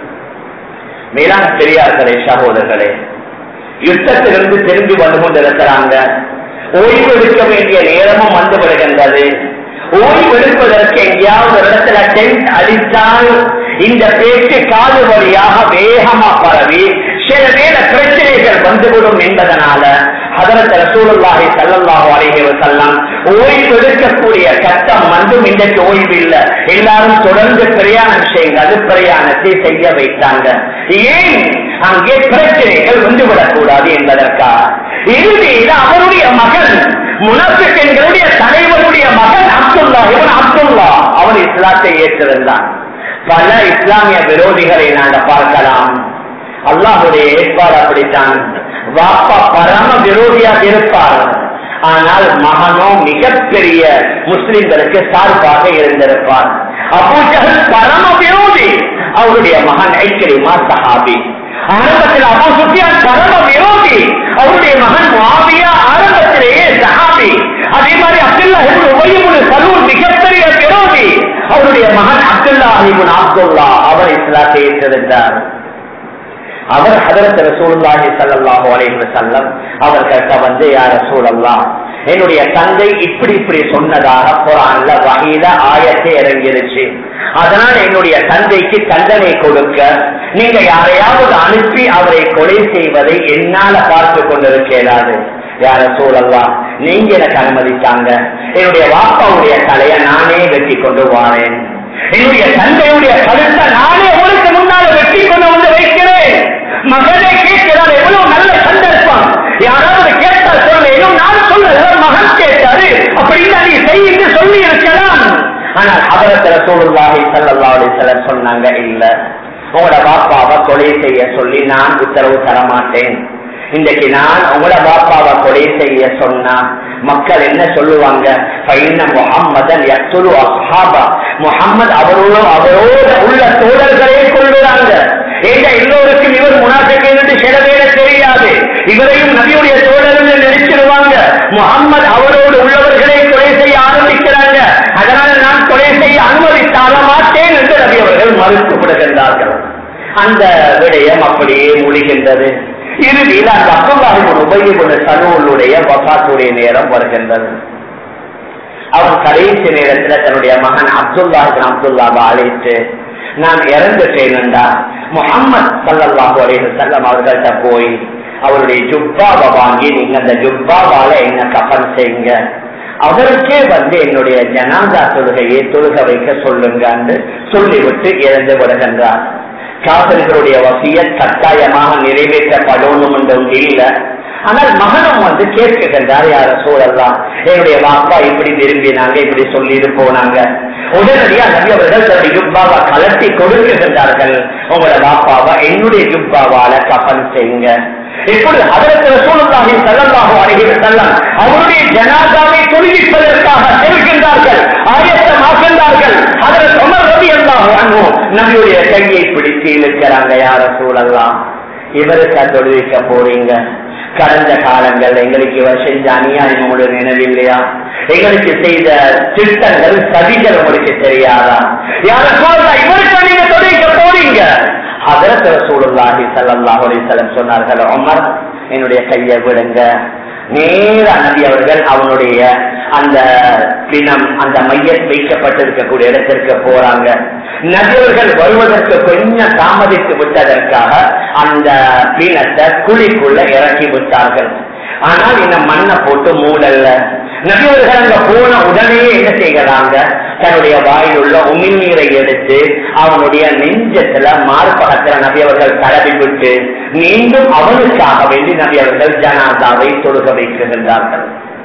S1: மேலான பெரியார்களே சகோதரர்களே யுத்தத்திலிருந்து திரும்பி வந்து கொண்டிருக்கிறாங்க ஓய்வு எடுக்க வேண்டிய நேரமும் வந்து விடுகின்றது ஓய்வு எடுப்பதற்கு எங்கேயாவது ஒரு இடத்துல டென்ட் அடித்தால் இந்த பேச்சு காது வழியாக வேகமா பரவி சில நேர பிரச்சனைகள் வந்துவிடும் என்பதனால ஹதரத் ரசூலுல்லாஹி ஸல்லல்லாஹு அலைஹி வஸல்லம் ஓய்வு எடுக்கக்கூடிய கட்டம் வந்தும் இன்றைக்கு ஓய்வு இல்ல எல்லாரும் தொடர்ந்து பிரயாணம் செய்யுங்கள் பிரயாணத்தை செய்ய வைத்தாங்க ஏன் அங்கே பிரச்சனைகள் வந்துவிடக் கூடாது என்பதற்காக இறுதியில் அவருடைய மகன் முனப்பிக்கங்களுடைய தலைவருடைய மகன் அப்துல்லா இவன் அப்துல்லா அவன் இஸ்லாத்தை ஏற்றிருந்தான் பல இஸ்லாமிய விரோதிகளை நாங்கள் பார்க்கலாம் அல்லாஹுடைய ஏற்பாடு அப்படித்தான் வாப்பா பரம விரோதியாக இருப்பார் ஆனால் மகனோ மிகப்பெரிய முஸ்லிம்களுக்கு சார்பாக இருந்திருப்பார் அபூஜகல் பரம விரோதி அவருடைய மகன் ஐக்கிரிமா சஹாபி ஆரம்பத்தில் அபு சுஃபியான் பரம விரோதி அவருடைய மகன் மாவியா ஆரம்பத்திலேயே சஹாபி அதே மாதிரி அப்துல்லா உபயமுனு சலூன் மிகப்பெரிய விரோதி அவருடைய மகன் அப்துல்லா அலிபுன் அப்துல்லா அவர் இஸ்லாத்தை ஏற்றிருந்தார் அவர் ஹதரத் ரசூலுல்லாஹி ஸல்லல்லாஹு அலைஹி வஸல்லம் அவர்கிட்ட வந்து யா ரசூலல்லாஹ் என்னுடைய தந்தை இப்படி இப்படி சொன்னதாக குர்ஆன்ல வஹீல ஆயத்தை இறங்கிருச்சு அதனால என்னுடைய தந்தைக்கு தண்டனை கொடுக்க நீங்க யாரையாவது அனுப்பி அவரை கொலை செய்வதை என்னால பார்த்து கொண்டிருக்கிறாது யார சூழல்லாம் நீங்க எனக்கு அனுமதித்தாங்க என்னுடைய வாப்பாவுடைய தலையை நானே வெட்டி கொண்டு வாரேன் என்னுடைய தந்தையுடைய கருத்தை நானே உங்களுக்கு முன்னால வெட்டி கொண்டு வந்து வைக்கிறேன் மகனே கேட்கிறார் எவ்வளவு நல்ல சந்தர்ப்பம் யாராவது கேட்டால் சொல்ல இன்னும் நான் சொல்ல மகன் கேட்டாரு அப்படின்னா நீ செய்யுன்னு சொல்லி இருக்கலாம் ஆனால் அவரத்துல சூழ்நிலை சல்லல்லா அலிசல்லர் சொன்னாங்க இல்ல உங்களோட பாப்பாவை கொலை செய்ய சொல்லி நான் உத்தரவு தர மாட்டேன் இன்றைக்கு நான் உங்களோட பாப்பாவை கொலை செய்ய சொன்னா மக்கள் என்ன சொல்லுவாங்க முகம்மதன் முகம்மது அவரோட அவரோட உள்ள தோழர்களே கொள்ளுறாங்க ஏங்க எல்லோருக்கும் இவர் முனாஃபிக்கு என்று சில பேர தெரியாது இவரையும் நபியுடைய தோழர்கள் நினைச்சிருவாங்க முகம்மது அவரோடு உள்ளவர்களை கொலை செய்ய ஆரம்பிக்கிறாங்க அதனால நான் கொலை செய்ய அனுமதித்தால மாட்டேன் என்று நபி அவர்கள் மறுக்கப்படுகின்றார்கள் அந்த விடயம் அப்படியே முடிகின்றது இறுதியில் அந்த அப்துல்லாஹின் உபயோக சனூலுடைய வபாத்துடைய நேரம் வருகின்றது அவன் கடைசி நேரத்தில் தன்னுடைய மகன் அப்துல்லாஹின் அப்துல்லாவை அழைத்து நான் இறந்துட்டேன்டா முகம்மது சல்லல்லாஹு அலைஹி செல்லம் அவர்கள்ட்ட போய் அவருடைய ஜுப்பாவை வாங்கி நீங்க அந்த ஜுப்பாவால என்ன கப்பல் செய்யுங்க அவருக்கே வந்து என்னுடைய ஜனாதா தொழுகையை தொழுக வைக்க சொல்லுங்க சொல்லிவிட்டு இறந்து விடுகின்றார் காதல்களுடைய வசிய கட்டாயமாக நிறைவேற்றப்படணும் என்றும் இல்லை ஆனால் மகனும் வந்து கேட்கின்றார் யார சூழல்லாம் என்னுடைய வாப்பா இப்படி விரும்பினாங்க இப்படி சொல்லிட்டு போனாங்க உடனடியா நபி அவர்கள் தன்னுடைய ஜுப்பாவை கலட்டி கொடுக்கின்றார்கள் உங்களோட வாப்பாவை என்னுடைய ஜுப்பாவால கப்பல் செய்யுங்க இப்பொழுது அதற்கு ரசூலுல்லாஹி ஸல்லல்லாஹு அலைஹி வஸல்லம் அவருடைய ஜனாதாவை தொழுவிப்பதற்காக செல்கின்றார்கள் ஆயத்தமாகின்றார்கள் அதற்கு உமர் ரலியல்லாஹு அன்ஹு நபியுடைய கையை பிடித்து இழுக்கிறாங்க யார சூழல்லாம் இவருக்கு தொழுவிக்க போறீங்க கடந்த காலங்கள் எங்களுக்கு இவர் செஞ்ச அநியாயம் உங்களுக்கு நினைவில்லையா எங்களுக்கு செய்த திட்டங்கள் சதிகள் உங்களுக்கு தெரியாதா யார சூழலா இவருக்கு நீங்க தொழிக்க போறீங்க அதற்கு சூழலாகி சல்லாஹ் அலிசலம் சொன்னார்கள் உமர் என்னுடைய கையை விடுங்க நேர நபி அவர்கள் அவனுடைய அந்த பிணம் அந்த மையம் வைக்கப்பட்டிருக்கக்கூடிய இடத்திற்கு போறாங்க நபியவர்கள் வருவதற்கு கொஞ்சம் தாமதித்து விட்டதற்காக அந்த பிணத்தை குழிக்குள்ள இறக்கி விட்டார்கள் ஆனால் இந்த மண்ணை போட்டு மூடல்ல நபியவர்கள் அங்க போன உடனே என்ன செய்கிறாங்க தன்னுடைய வாயில் உள்ள உமிழ்நீரை எடுத்து அவனுடைய நெஞ்சத்துல மார்பகத்துல நபியவர்கள் தடவி விட்டு மீண்டும் அவனுக்காக வேண்டி நபியவர்கள் ஜனாதாவை தொழுக வைக்கின்றார்கள்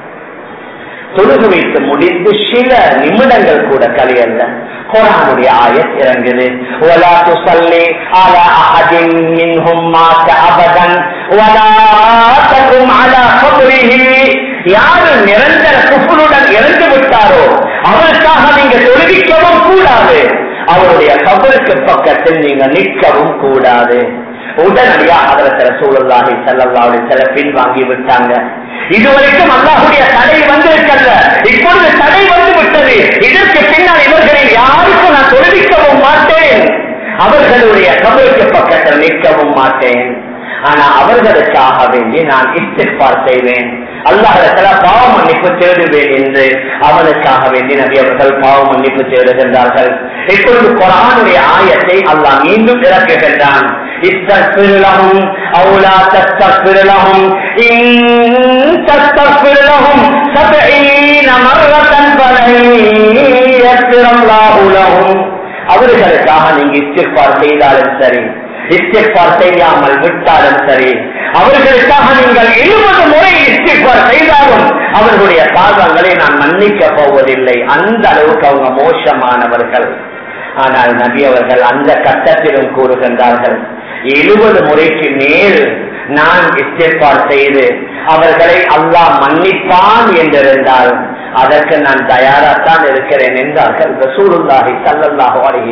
S1: தொழுக வைத்து முடிந்து சில நிமிடங்கள் கூட கலையல்ல குரானுடைய ஆயத் இறங்குது ولا تصلي على احد منهم مات ابدا ولا تقم على قبره யாரு நிரந்தர குஃபருடன் இறந்து விட்டாரோ அவருக்காக நீங்க தொழுவிக்கவும் கூடாது அவருடைய கபருக்கு பக்கத்தில் நீங்க நிற்கவும் கூடாது உடனடியாக அதற்கு சூழலாகி செல்லல்லாவுடைய சில பின் வாங்கி விட்டாங்க இதுவரைக்கும் அல்லாஹுடைய தடை வந்திருக்கல்ல இப்பொழுது தடை வந்து விட்டது இதற்கு பின்னால் இவர்களை யாருக்கும் நான் தொழுவிக்கவும் மாட்டேன் அவர்களுடைய கபருக்கு பக்கத்தில் நிற்கவும் மாட்டேன் ஆனா அவர்களுக்காக வேண்டி நான் இஸ்திஃபார் செய்வேன் அல்லாஹிடத்துல பாவ மன்னிப்பு தேடுவேன் என்று அவனுக்காக வேண்டி நபி அவர்கள் பாவ மன்னிப்பு தேடுகின்றார்கள் இப்பொழுது குரானுடைய ஆயத்தை அல்லாஹ் மீண்டும் இறக்குகின்றான் استغفر لهم او لا تستغفر لهم ان تستغفر لهم سبعين مرة فلن يغفر الله لهم அவர்களுக்காக நீங்க இஸ்திஃபார் செய்தாலும் சரி இஸ்திஃபார் செய்யாமல் விட்டாலும் சரி அவர்களுக்காக நீங்கள் எழுபது முறை இஸ்திஃபார் செய்தாலும் அவர்களுடைய பாவங்களை நான் மன்னிக்க போவதில்லை அந்த அளவுக்கு அவங்க மோசமானவர்கள் ஆனால் நபி அவர்கள் அந்த கட்டத்திலும் கூறுகின்றார்கள் எழுபது முறைக்கு மேல் நான் இஸ்திஃபார் செய்து அவர்களை அல்லாஹ் மன்னிப்பான் என்றிருந்தால் அதற்கு நான் தயாராத்தான் இருக்கிறேன் என்றார்கள் ரசூலுல்லாஹி சல்லல்லாஹு அலைஹி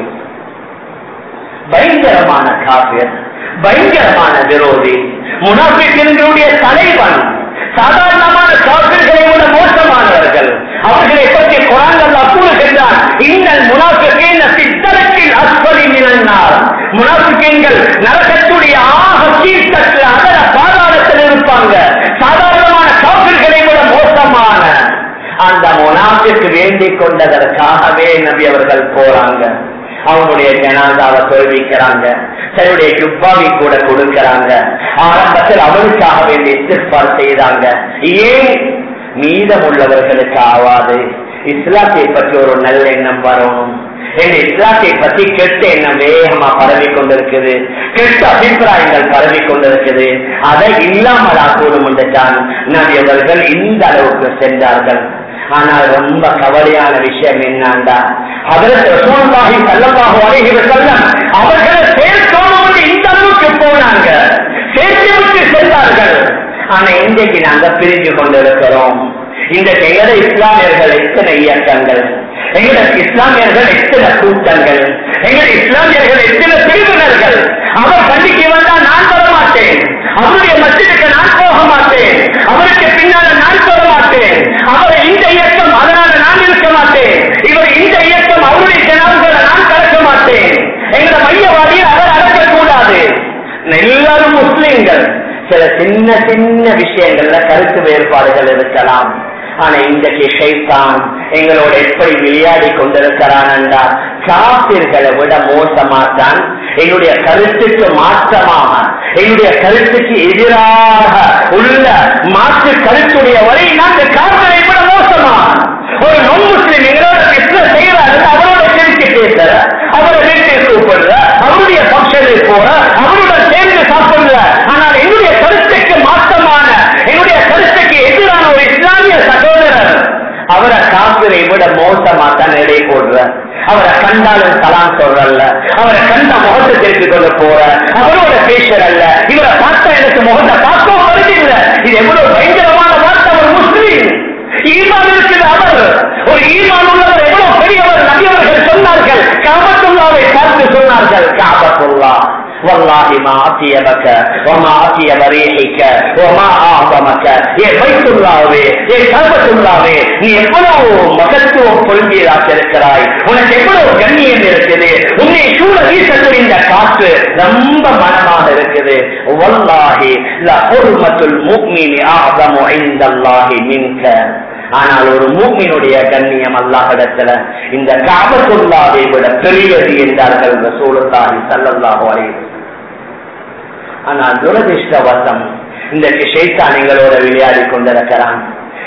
S1: பயங்கரமான காபியர் பயங்கரமான விரோதி முனாபிகளுடைய தலைவன் சாதாரணமான காப்பிர்களை விட மோசமானவர்கள் அவர்களை பற்றி குரான் கூறுகின்றார் இந்த முனாபிகேன சித்தரத்தில் அஸ்வரி நிலந்தார் முனாபிகேன்கள் நரகத்துடைய ஆக கீழ்த்தட்டில் அதர பாதாளத்தில் இருப்பாங்க சாதாரணமான காப்பிர்களை விட மோசமான அந்த முனாபிற்கு வேண்டிக் கொண்டதற்காகவே நபி அவர்கள் போறாங்க அவனுடைய ஜனாதாவை தொழுவிக்கிறாங்க தன்னுடைய துப்பாவி கூட கொடுக்கிறாங்க ஆரம்பத்தில் அவனுக்காக வேண்டிய இஸ்திஃபார் செய்தாங்க ஏன் மீதம் உள்ளவர்களுக்கு ஆவாது இஸ்லாத்தை பற்றி ஒரு நல்ல எண்ணம் வரணும் என் இஸ்லாத்தை பற்றி கெட்ட எண்ணம் வேகமா பரவி கொண்டிருக்குது கெட்ட அபிப்பிராயங்கள் பரவி கொண்டிருக்குது அதை இல்லாமலா கூடும் என்றுதான் நபியவர்கள் இந்த அளவுக்கு சென்றார்கள் ஆனால் ரொம்ப கவலையான விஷயம் என்னண்டா அதற்கு ரசூலுல்லாஹி ஸல்லல்லாஹு அலைஹி வஸல்லம் அவர்களை சேர்க்கணும் இந்த அளவுக்கு போனாங்க சேர்த்து விட்டு சென்றார்கள் ஆனா இன்றைக்கு நாங்க பிரிஞ்சு கொண்டிருக்கிறோம் இந்த எங்கட இஸ்லாமியர்கள் எத்தனை இயக்கங்கள் எங்கட இஸ்லாமியர்கள் எத்தனை கூட்டங்கள் எங்கட இஸ்லாமியர்கள் எத்தனை பிரிவினர்கள் அவர் பள்ளிக்கு வந்தா நான் வர மாட்டேன் அவருடைய மத்திற்கு நான் போக மாட்டேன் அவருக்கு பின்னால நான் போக மாட்டேன் அவர் இந்த இயக்கம் அதனால நான் இருக்க மாட்டேன் இவர் இந்த இயக்கம் அவருடைய ஜனாவுகளை நான் கலக்க மாட்டேன் எங்களை மையவாதியை அவர் அடக்க கூடாது எல்லாரும் முஸ்லிம்கள் சில சின்ன சின்ன விஷயங்கள்ல கருத்து வேறுபாடுகள் இருக்கலாம் ஆனா இன்றைக்கு ஷைத்தான் எங்களோட எப்படி விளையாடி கொண்டிருக்கிறான் என்றால் காப்பிர்களை விட மோசமாத்தான் என்னுடைய கருத்துக்கு மாற்றமாக என்னுடைய கருத்துக்கு எதிராக உள்ள மாற்று கருத்துடைய வரை நாங்கள் காப்பிரை விட மோசமா ஒரு நொன் முஸ்லிம் எங்களோட பிசினஸ் செய்யறாரு அவரோட சிரிச்சு பேசுற அவரை வீட்டில் கூப்பிடுற அவருடைய பங்கனுக்கு போற அவருடன் சேர்ந்து சாப்பிடுற ஆனால் என்னுடைய கருத்துக்கு மாற்றமான என்னுடைய கருத்துக்கு எதிரான ஒரு இஸ்லாமிய சகோதரர் அவரை காப்பிரை விட மோசமா தான் எடை போடுற அவரை கண்டாலும் சலாம் சொல்றல்ல அவரை கண்ட முகத்தை தெரிந்து கொள்ள போற அவரோட பேசுறல்ல இவரை பார்த்தா எனக்கு முகத்தை பார்க்கவும் வருதில்லை இது எவ்வளவு பயங்கரமான வார்த்தை அவர் முஸ்லீம் ஈமான் இருக்குது அவர் ஒரு ஈமான் உள்ளவர் எவ்வளவு பெரியவர் நபியவர்கள் சொன்னார்கள் காபத்துல்லாவை பார்த்து சொன்னார்கள் காபத்துல்லா والله ما أطيبك وما أطيب ريحك وما أعظمك ஏ பைத்துல்லாவே ஏ காபத்துல்லாவே நீ எவ்வளவு மகத்துவம் பொருந்தியதாக இருக்கிறாய் உனக்கு எவ்வளவு கண்ணியம் இருக்குது உன்னை சூழ வீசக்கூடிய இந்த காற்று ரொம்ப மனமாக இருக்குது வல்லாஹி ல ஹுர்மத்துல் முஃமினி அஅதமு இந்தல்லாஹி மின்க ஆனால் ஒரு மூமினுடைய கண்ணியம் அல்லாஹிடத்துல இந்த காபத்துல்லாவை விட பெரியது என்றார்கள் ரசூலுல்லாஹி ஸல்லல்லாஹு அலைஹி ஆனால் துரதிருஷ்டவசம் இந்த ஷைத்தான் எங்களோட விளையாடி கொண்டிருக்கிறான்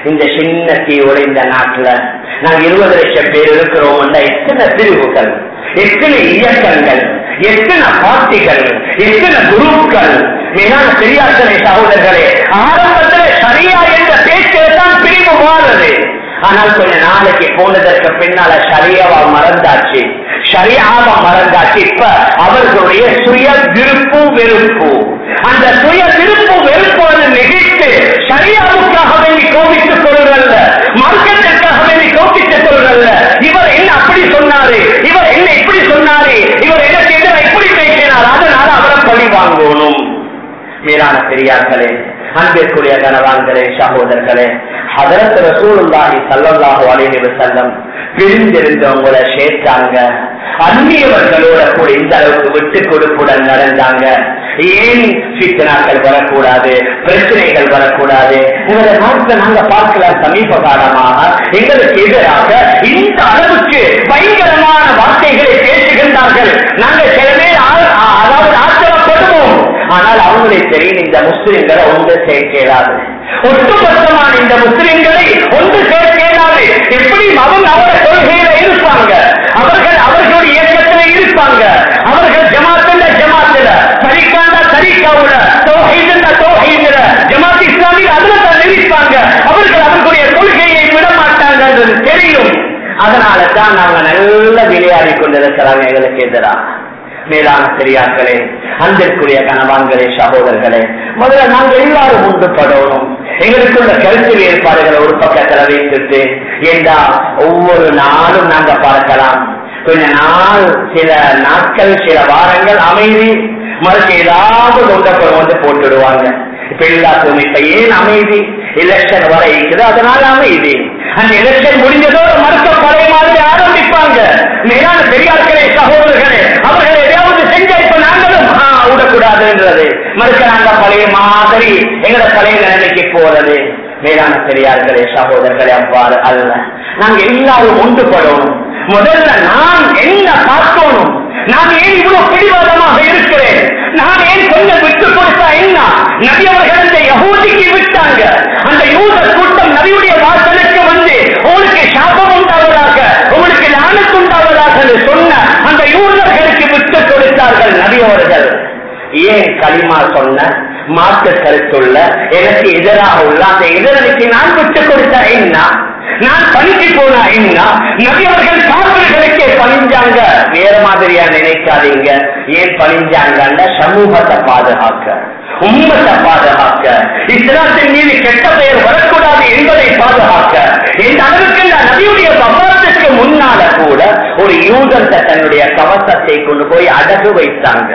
S1: இந்த சின்ன தீவோட இந்த நாட்டுல நாங்க இருபது லட்சம் பேர் இருக்கிறோம் எத்தனை பிரிவுகள் எத்தனை இயக்கங்கள் எத்தனை பார்ட்டிகள் எத்தனை குரூப்கள் மேலான பெரியார்களே சகோதரர்களே ஆரம்பத்தில் சரியா என்ற பேச்சில் தான் பிரிவு மாறுது ஆனால் கொஞ்ச நாளைக்கு போனதற்கு பின்னால சரியாவா மறந்தாச்சு சரியாவா மறந்தாச்சு இப்ப அவர்களுடைய சுய விருப்பு வெறுப்பு அந்த சுய விருப்பு வெறுப்பு நெகிழ்த்து சரியாவுக்காக வேண்டி கோபித்துக் கொள்றல்ல மார்க்கத்திற்காக வேண்டி கோபித்துக் கொள்றல்ல இவர் என்ன அப்படி சொன்னாரு இவர் என்ன இப்படி சொன்னாரு இவர் எனக்கு எதிராக இப்படி பேசினார் அதனால அவரை பழி வாங்கணும் மேலான பெரியார்களே அன்பிற்குரிய கனவான்களே சகோதரர்களே ஹதரத் ரசூலுல்லாஹி ஸல்லல்லாஹு அலைஹி வஸல்லம் பிரிந்திருந்தவங்களை சேர்த்தாங்க அந்நியவர்களோட கூட இந்த அளவுக்கு விட்டு கொடுப்புடன் நடந்தாங்க ஏன் சித்தனாக்கள் வரக்கூடாது பிரச்சனைகள் வரக்கூடாது இந்த நாட்கள் நாங்க பார்க்கலாம் சமீப காலமாக எங்களுக்கு எதிராக இந்த அளவுக்கு பயங்கரமான வார்த்தைகளை பேசுகின்றார்கள் நாங்கள் சில பேர் ஆ- ஆ- அதாவது ஆச்சரியப்படுவோம் ஆனால் அவங்களுக்கு தெரியும் இந்த முஸ்லிம்களை ஒன்று சேர்க்கிறாது ஒட்டுமொத்தமான இந்த முஸ்லிம்களை ஒன்று சேர்க்கிறாது எப்படி அவங்க அவர கொள்கையில இருப்பாங்க அவர்கள் அவர்களுடைய இயக்கத்துல இருப்பாங்க அவர்கள் ஜமாத்துல ஜமாத்துல சரிக்கான சரிக்காவுல தோஹீதுல தோஹீதுல ஜமாத் இஸ்லாமில் அதுல தான் இருப்பாங்க அவர்கள் அவர்களுடைய கொள்கையை விட மாட்டாங்கன்றது தெரியும் அதனால தான் நாங்க நல்ல விளையாடி கொண்டிருக்கிறாங்க எங்களுக்கு எதிராக மேலான பெரியார்களே அன்பிற்குரிய கணவான்களே சகோதரர்களே முதல்ல நாங்கள் எல்லாரும் ஒன்றுபடணும் எங்களுக்குள்ள கருத்து வேறுபாடுகளை ஒரு பக்கத்துல வைத்துட்டு ஏண்டா ஒவ்வொரு நாளும் நாங்க பார்க்கலாம் கொஞ்ச நாள் சில நாட்கள் சில வாரங்கள் அமைதி மறுக்க ஏதாவது ஒன்றப்புறம் வந்து போட்டுடுவாங்க இப்ப எல்லாத்துக்கும் இப்ப ஏன் அமைதி எலெக்ஷன் வர இருக்குது அதனால அமைதி அந்த எலெக்ஷன் முடிஞ்சதோட மறுக்க பழைய மாதிரி ஆரம்பிப்பாங்க மேலான பெரியார்களே சகோதரர்களே அவர்கள் எதையாவது செஞ்சா இப்ப நாங்களும் ஆ, விடக்கூடாதுன்றது மறுக்க நாங்க பழைய மாதிரி எங்களை பழைய நிலைமைக்கு போறது மேலான பெரியார்களே சகோதரர்களே அவ்வாறு அல்ல நாங்க எல்லாரும் ஒன்றுபடணும் முதல்ல நான் என்ன பார்க்கணும் நான் ஏன் இவ்வளவு பிடிவாதமாக இருக்கிறேன் நான் ஏன் கொஞ்சம் விட்டு கொடுத்தா என்ன நபி அவர்கள் அந்த யகூதிக்கு விட்டாங்க அந்த யூத கூட்டம் நபியுடைய வாசலுக்கு வந்து உங்களுக்கு சாபம் உண்டாவதாக உங்களுக்கு லானத்து உண்டாவதாக என்று சொன்ன அந்த யூதர்களுக்கு விட்டு கொடுத்தார்கள் நபி அவர்கள் ஏன் களிமா சொன்ன மாற்று கருத்துள்ள எனக்கு எதிராக உள்ள அந்த எதிரனுக்கு நான் விட்டு கொடுத்த என்ன நான் பணிக்கு போனா என்ன நபி அவர்கள் காவல்களுக்கே பணிஞ்சாங்க வேற மாதிரியா நினைக்காதீங்க ஏன் பணிஞ்சாங்க சமூகத்தை பாதுகாக்க உண்மத்தை பாதுகாக்க இஸ்லாத்தின் மீது கெட்ட பெயர் வரக்கூடாது என்பதை பாதுகாக்க இந்த அளவுக்கு இந்த நபியுடைய பகவத்துக்கு முன்னால கூட ஒரு யூதத்தை தன்னுடைய கவசத்தை கொண்டு போய் அடகு வைத்தாங்க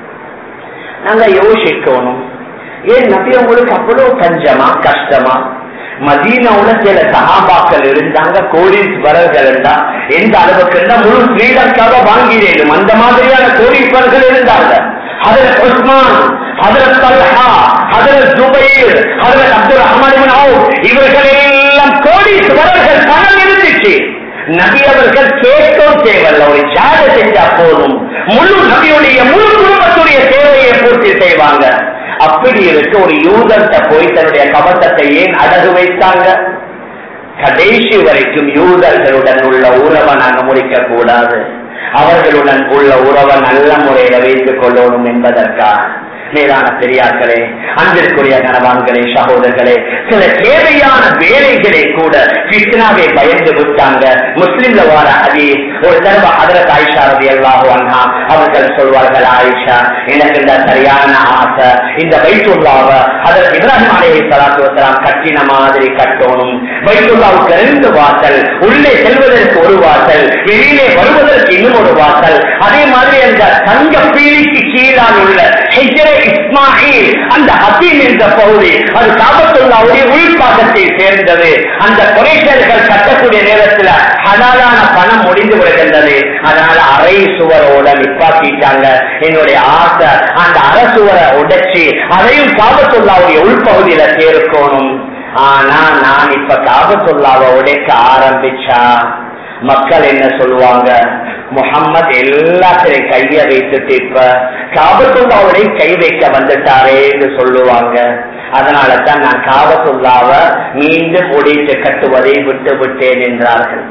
S1: நாங்க யோசிக்கணும் ஏன் நபி உங்களுக்கு அவ்வளவு கஞ்சமா கஷ்டமா மதீனாவுல சில சகாபாக்கள் இருந்தாங்க கோடீஸ்வரர்கள் இருந்தா எந்த அளவுக்கு இருந்தா முழு ஸ்ரீலங்காவை வாங்கினேன் அந்த மாதிரியான கோடீஸ்வரர்கள் இருந்தாங்க Hazrat Usman Hazrat Talha Hazrat Zubair Hazrat Abdul Rahman ibn Awf இவர்கள் எல்லாம் கோடீஸ்வரர்கள் பணம் இருந்துச்சு நபி அவர்கள் கேட்கவும் தேவையில்ல ஒரு ஜாத செஞ்சா போதும் முழு நபியுடைய முழு குடும்பத்துடைய தேவையை பூர்த்தி செய்வாங்க அப்படி இருக்க ஒரு யூதர்கிட்ட போய் தன்னுடைய கவசத்தை ஏன் அடகு வைத்தாங்க கடைசி வரைக்கும் யூதர்களுடன் உள்ள உறவை நாங்க முடிக்க கூடாது அவர்களுடன் உள்ள உறவை நல்ல முறையில வைத்துக் கொள்ளணும் என்பதற்காக மேலான பெரியார்களே அன்பிற்குரிய கணவான்களே சகோதரர்களே சில தேவையான வேலைகளை கூட கிருஷ்ணாவை பயந்து விட்டாங்க முஸ்லிம்ல வார ஹதீஸ் ஒரு தடவை ஹதரத் ஆயிஷா ரவி அல்லாஹு அன்ஹா அவர்கள் சொல்வார்கள் ஆயிஷா எனக்கு இந்த சரியான ஆசை இந்த பைத்துல்லாவ ஹதரத் இப்ராஹிம் அலைஹி ஸலாத்து வஸலாம் கட்டின மாதிரி கட்டணும் பைத்துல்லாவுக்கு ரெண்டு வாசல் உள்ளே செல்வதற்கு ஒரு வாசல் வெளியிலே வருவதற்கு இன்னும் ஒரு வாசல் அதே மாதிரி அந்த தங்க பீலிக்கு கீழால் உள்ள ஹிஜ்ரே இஸ்மாயில் அந்த ஹசீம் என்ற பகுதி அது காபத்துல்லாவுடைய உள்பாகத்தை சேர்ந்தது அந்த குறைஷர்கள் கட்டக்கூடிய நேரத்தில் ஹலாலான பணம் முடிந்து விடுகின்றது அதனால அரை சுவரோட நிப்பாட்டிட்டாங்க என்னுடைய ஆசை அந்த அரை சுவரை உடைச்சி அதையும் காபத்துல்லாவுடைய உள்பகுதியில சேர்க்கணும் ஆனா நான் இப்ப காபத்துல்லாவை உடைக்க ஆரம்பிச்சா மக்கள் என்ன சொல்லுவாங்க முகம்மது எல்லாத்திலையும் கைய வைத்துட்டு இப்ப காபத்துல்லாவுடைய கை வைக்க வந்துட்டாரே என்று சொல்லுவாங்க அதனால தான் நான் காவத்துள்ளாவ மீண்டும் ஒடித்து கட்டுவதை விட்டு விட்டேன் என்றார்கள்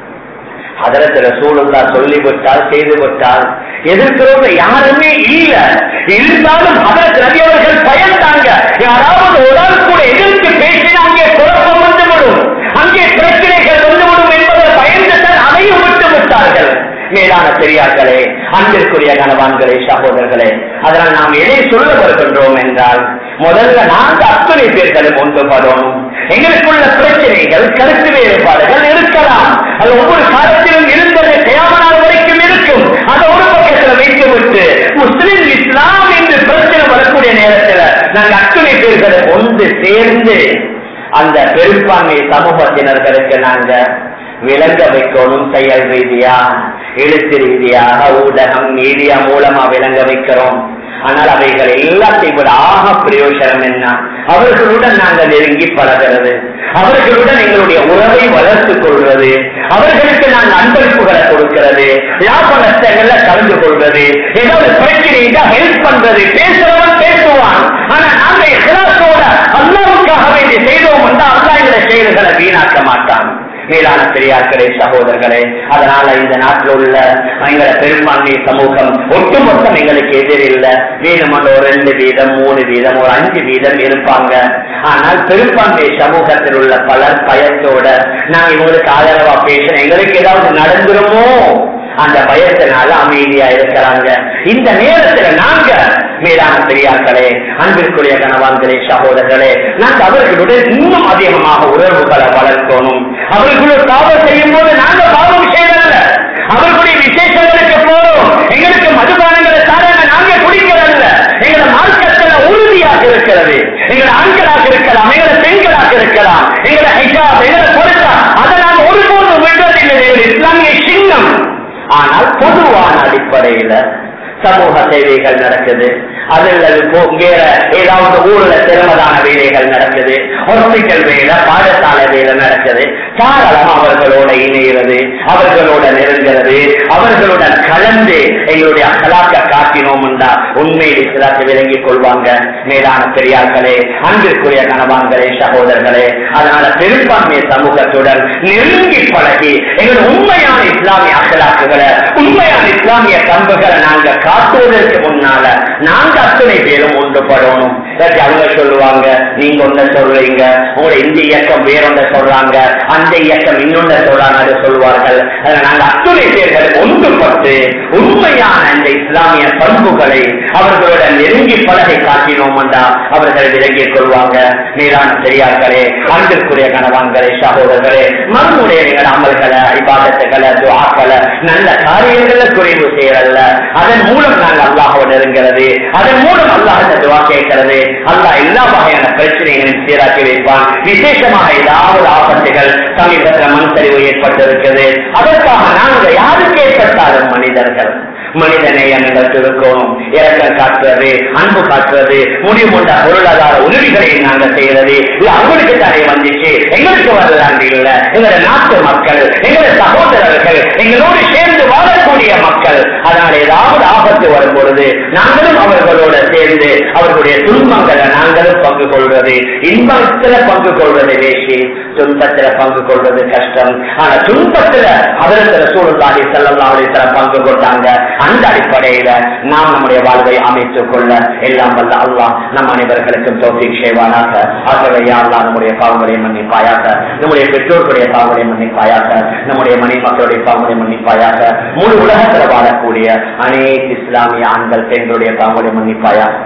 S1: அதரத்துல சூழல்லா சொல்லிவிட்டால் செய்து விட்டால் எதிர்க்கிறவங்க யாருமே இல்ல இருந்தாலும் அதற்கு நபியவர்கள் பயந்தாங்க யாராவது ஒரு ஆள் கூட எதிர்த்து பேசினா அங்கே குழப்பம் வந்துவிடும் அங்கே பிரச்சனைகள் வந்துவிடும் என்பதை பயந்துதான் அதையும் விட்டு விட்டார்கள் மேலான பெரியார்களே அன்பிற்குரிய கணவான்களே சகோதரர்களே அதனால் நாம் எதை சொல்ல வருகின்றோம் என்றால் முதல்ல நான்கு அத்தனை பேர்களும் ஒன்றுபடணும் எங்களுக்குள்ள பிரச்சனைகள் கருத்து வேறுபாடுகள் இருக்கலாம் அது ஒவ்வொரு காலத்திலும் இருந்தது தேவனால் வரைக்கும் இருக்கும் அதை ஒரு பக்கத்தில் வைத்து விட்டு முஸ்லிம் இஸ்லாம் என்று பிரச்சனை வரக்கூடிய நேரத்தில் நாங்கள் அத்தனை பேர்களை ஒன்று சேர்ந்து அந்த பெரும்பான்மை சமூகத்தினர்களுக்கு நாங்க விளங்க வைக்கணும் செயல் ரீதியா எழுத்து ரீதியாக ஊடகம் மீடியா மூலமா விளங்க வைக்கிறோம் ஆனால் அவைகள் எல்லாத்தையும் விட ஆக பிரயோஜனம் என்ன அவர்களுடன் நாங்கள் நெருங்கி பழகிறது அவர்களுடன் எங்களுடைய உறவை வளர்த்துக் கொள்வது அவர்களுக்கு நாங்கள் அன்பளிப்புகளை கொடுக்கிறது லாப நஷ்டங்கள்ல கலந்து கொள்வது ஏதாவது பிரச்சனைங்க ஹெல்ப் பண்றது பேசுறவன் பேசுவான் ஆனா நாங்க இஹ்லாஸோட அல்லாவுக்காக வேண்டி செய்தோம் என்றால் அல்லா இந்த செயல்களை வீணாக்க மாட்டான் மேலான பெரியார்களே சகோதரர்களே அதனால இந்த நாட்டில் உள்ள எங்களை பெரும்பான்மை சமூகம் ஒட்டுமொத்தம் எங்களுக்கு எதிரில்லை வேணுமான ஒரு ரெண்டு வீதம் மூணு வீதம் ஒரு அஞ்சு வீதம் இருப்பாங்க ஆனால் பெரும்பான்மை சமூகத்தில் உள்ள பலர் பயத்தோட நான் இவங்களுக்கு ஆதரவா பேசுறேன் எங்களுக்கு ஏதாவது நடந்துருமோ அந்த பயத்தினால அமைதியா இருக்கிறாங்க இந்த நேரத்துல நாங்க மேலான பெரியார்களே அன்பிற்குரிய கணவான்களே சகோதரர்களே நாங்க அவர்களுடன் இன்னும் அதிகமாக உறவுகளை வளர்க்கணும் அவர்களுடைய பாவம் செய்யும் போது நாங்க பாவம் செய்யறதில்ல அவர்களுடைய விசேஷங்களுக்கு போறோம் எங்களுக்கு மதுபானங்களை தாராங்க நாங்க குடிக்கிறதில்ல எங்களை மார்க்கத்துல உறுதியாக இருக்கிறது எங்களை ஆண்களாக இருக்கலாம் எங்களை பெண்களாக இருக்கலாம் எங்களை ஹிஜாப் எங்களை கொடுத்தா அதை நாங்க ஒருபோதும் விடுறதில்லை எங்கள் இஸ்லாமிய சின்னம் ஆனால் பொதுவான அடிப்படையில சமூக சேவைகள் நடக்குது அதுல வேற ஏதாவது ஊர்ல திறமதான வேலைகள் நடக்குது ஹாஸ்பிட்டல் வேலை பாடசாலை வேலை நடக்குது தாராளம் அவர்களோட இணைகிறது அவர்களோட நெருங்கிறது அவர்களுடன் கலந்து எங்களுடைய அகலாக்க காட்டினோம் என்றா உண்மையில் இஸ்லாத்தை விளங்கிக் கொள்வாங்க மேலான பெரியார்களே அன்பிற்குரிய கணவான்களே சகோதரர்களே அதனால பெரும்பான்மை சமூகத்துடன் நெருங்கி பழகி எங்கள் உண்மையான இஸ்லாமிய அகலாக்குகளை உண்மையான இஸ்லாமிய பண்புகளை நாங்க காட்டுவதற்கு முன்னால நாங்க அத்தனை பேரும் ஒன்றுபடணும் அவங்க சொல்லுவாங்க நீங்க ஒண்ணு சொல்றீங்க உங்களை இந்த இயக்கம் வேறொன்ன சொல்றாங்க அந்த இயக்கம் இன்னொன்ன சொல்றாங்க சொல்வார்கள் நாங்க அத்துணை பேர்கள் ஒன்றுபட்டு உண்மையான இந்த இஸ்லாமிய பண்புகளை அவர்களோட நெருங்கி பழகை காட்டினோம் என்றா அவர்கள் விளங்கிக் கொள்வாங்க மேலான பெரியார்களே அன்பிற்குரிய கணவான்களே சகோதரர்களே மறுமுடைய எங்கள் அமல்களை இபாதத்துகளை துவாக்களை நல்ல காரியங்களை குறைவு செய்யறல்ல அதன் மூலம் நாங்கள் அல்லாஹோட நெருங்கிறது அதன் மூலம் அல்லாஹ் துவா கேட்கிறது அல்லாஹ் எல்லா வகையான பிரச்சனைகளையும் சீராக்கி வைப்பான் விசேஷமாக ஏதாவது ஆபத்துகள் சமீபத்தில் மண் சரிவு ஏற்பட்டிருக்கிறது அதற்காக நாங்கள் யாருக்கு ஏற்பட்டாலும் மனிதர்கள் மனிதநேயம் எங்களுக்கு இருக்கணும் இறக்கம் காட்டுறது அன்பு காட்டுறது முடிவு கொண்ட பொருளாதார உதவிகளை நாங்கள் செய்யறது இது அவங்களுக்கு தானே வந்துச்சு எங்களுக்கு வரலாண்டு இல்ல எங்களோட நாட்டு மக்கள் எங்களோட சகோதரர்கள் எங்களோடு சேர்ந்து வாழக்கூடிய மக்கள் அதனால ஏதாவது ஆபத்து வரும் பொழுது நாங்களும் அவர்களோட சேர்ந்து அவர்களுடைய துன்பங்களை நாங்களும் பங்கு கொள்வது இன்பத்துல பங்கு கொள்வது வேஷி துன்பத்துல பங்கு கொள்வது கஷ்டம் ஆனா துன்பத்துல அவரத்துல சூழ்நாடி செல்லல்லாவுடைய சில பங்கு கொண்டாங்க அந்த அடிப்படையில நாம் நம்முடைய வாழ்வை அமைத்துக் கொள்ள எல்லாம் வல்ல அல்லாஹ் நம் அனைவர்களுக்கும் தோப்பிக் செய்வானாக ஆகவே அல்லா நம்முடைய பாவங்களை மன்னிப்பாயாக நம்முடைய பெற்றோர்களுடைய பாவங்களை மன்னிப்பாயாக நம்முடைய மணி மக்களுடைய பாவங்களை மன்னிப்பாயாக முழு உலகத்தில் வாழக்கூடிய அநேக இஸ்லாமிய ஆண்கள் பெண்களுடைய பாவங்களை மன்னிப்பாயாக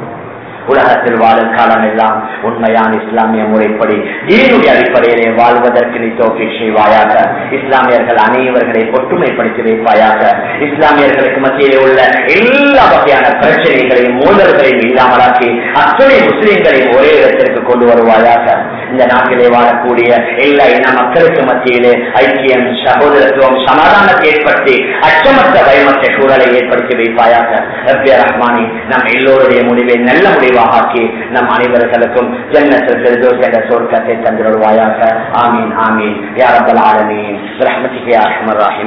S1: உலகத்தில் வாழும் காலம் எல்லாம் உண்மையான இஸ்லாமிய முறைப்படி தீனுடைய அடிப்படையிலே வாழ்வதற்கு நீ தோப்பி செய்வாயாக இஸ்லாமியர்கள் அனைவர்களை ஒற்றுமைப்படுத்தி வைப்பாயாக இஸ்லாமியர்களுக்கு மத்தியிலே உள்ள எல்லா வகையான பிரச்சனைகளையும் மோதல்களையும் இல்லாமலாக்கி அத்தனை முஸ்லிம்களையும் ஒரே இடத்திற்கு கொண்டு வருவாயாக இந்த நாட்டிலே வாழக்கூடிய எல்லா இன மக்களுக்கு மத்தியிலே ஐக்கியம் சகோதரத்துவம் சமாதானத்தை ஏற்படுத்தி அச்சமற்ற பயமற்ற சூழலை ஏற்படுத்தி வைப்பாயாக ரப்பிய ரஹ்மானி நம் எல்லோருடைய முடிவை நல்ல முடிவாக ஆக்கி நம் அனைவர்களுக்கும் ஜன்னத்தில் என்ற சொர்க்கத்தை தந்திருவாயாக ஆமீன் ஆமீன் யாரப்பல் ஆலமீன் ரஹ்மத்திகே அஹமர் ராஹிம்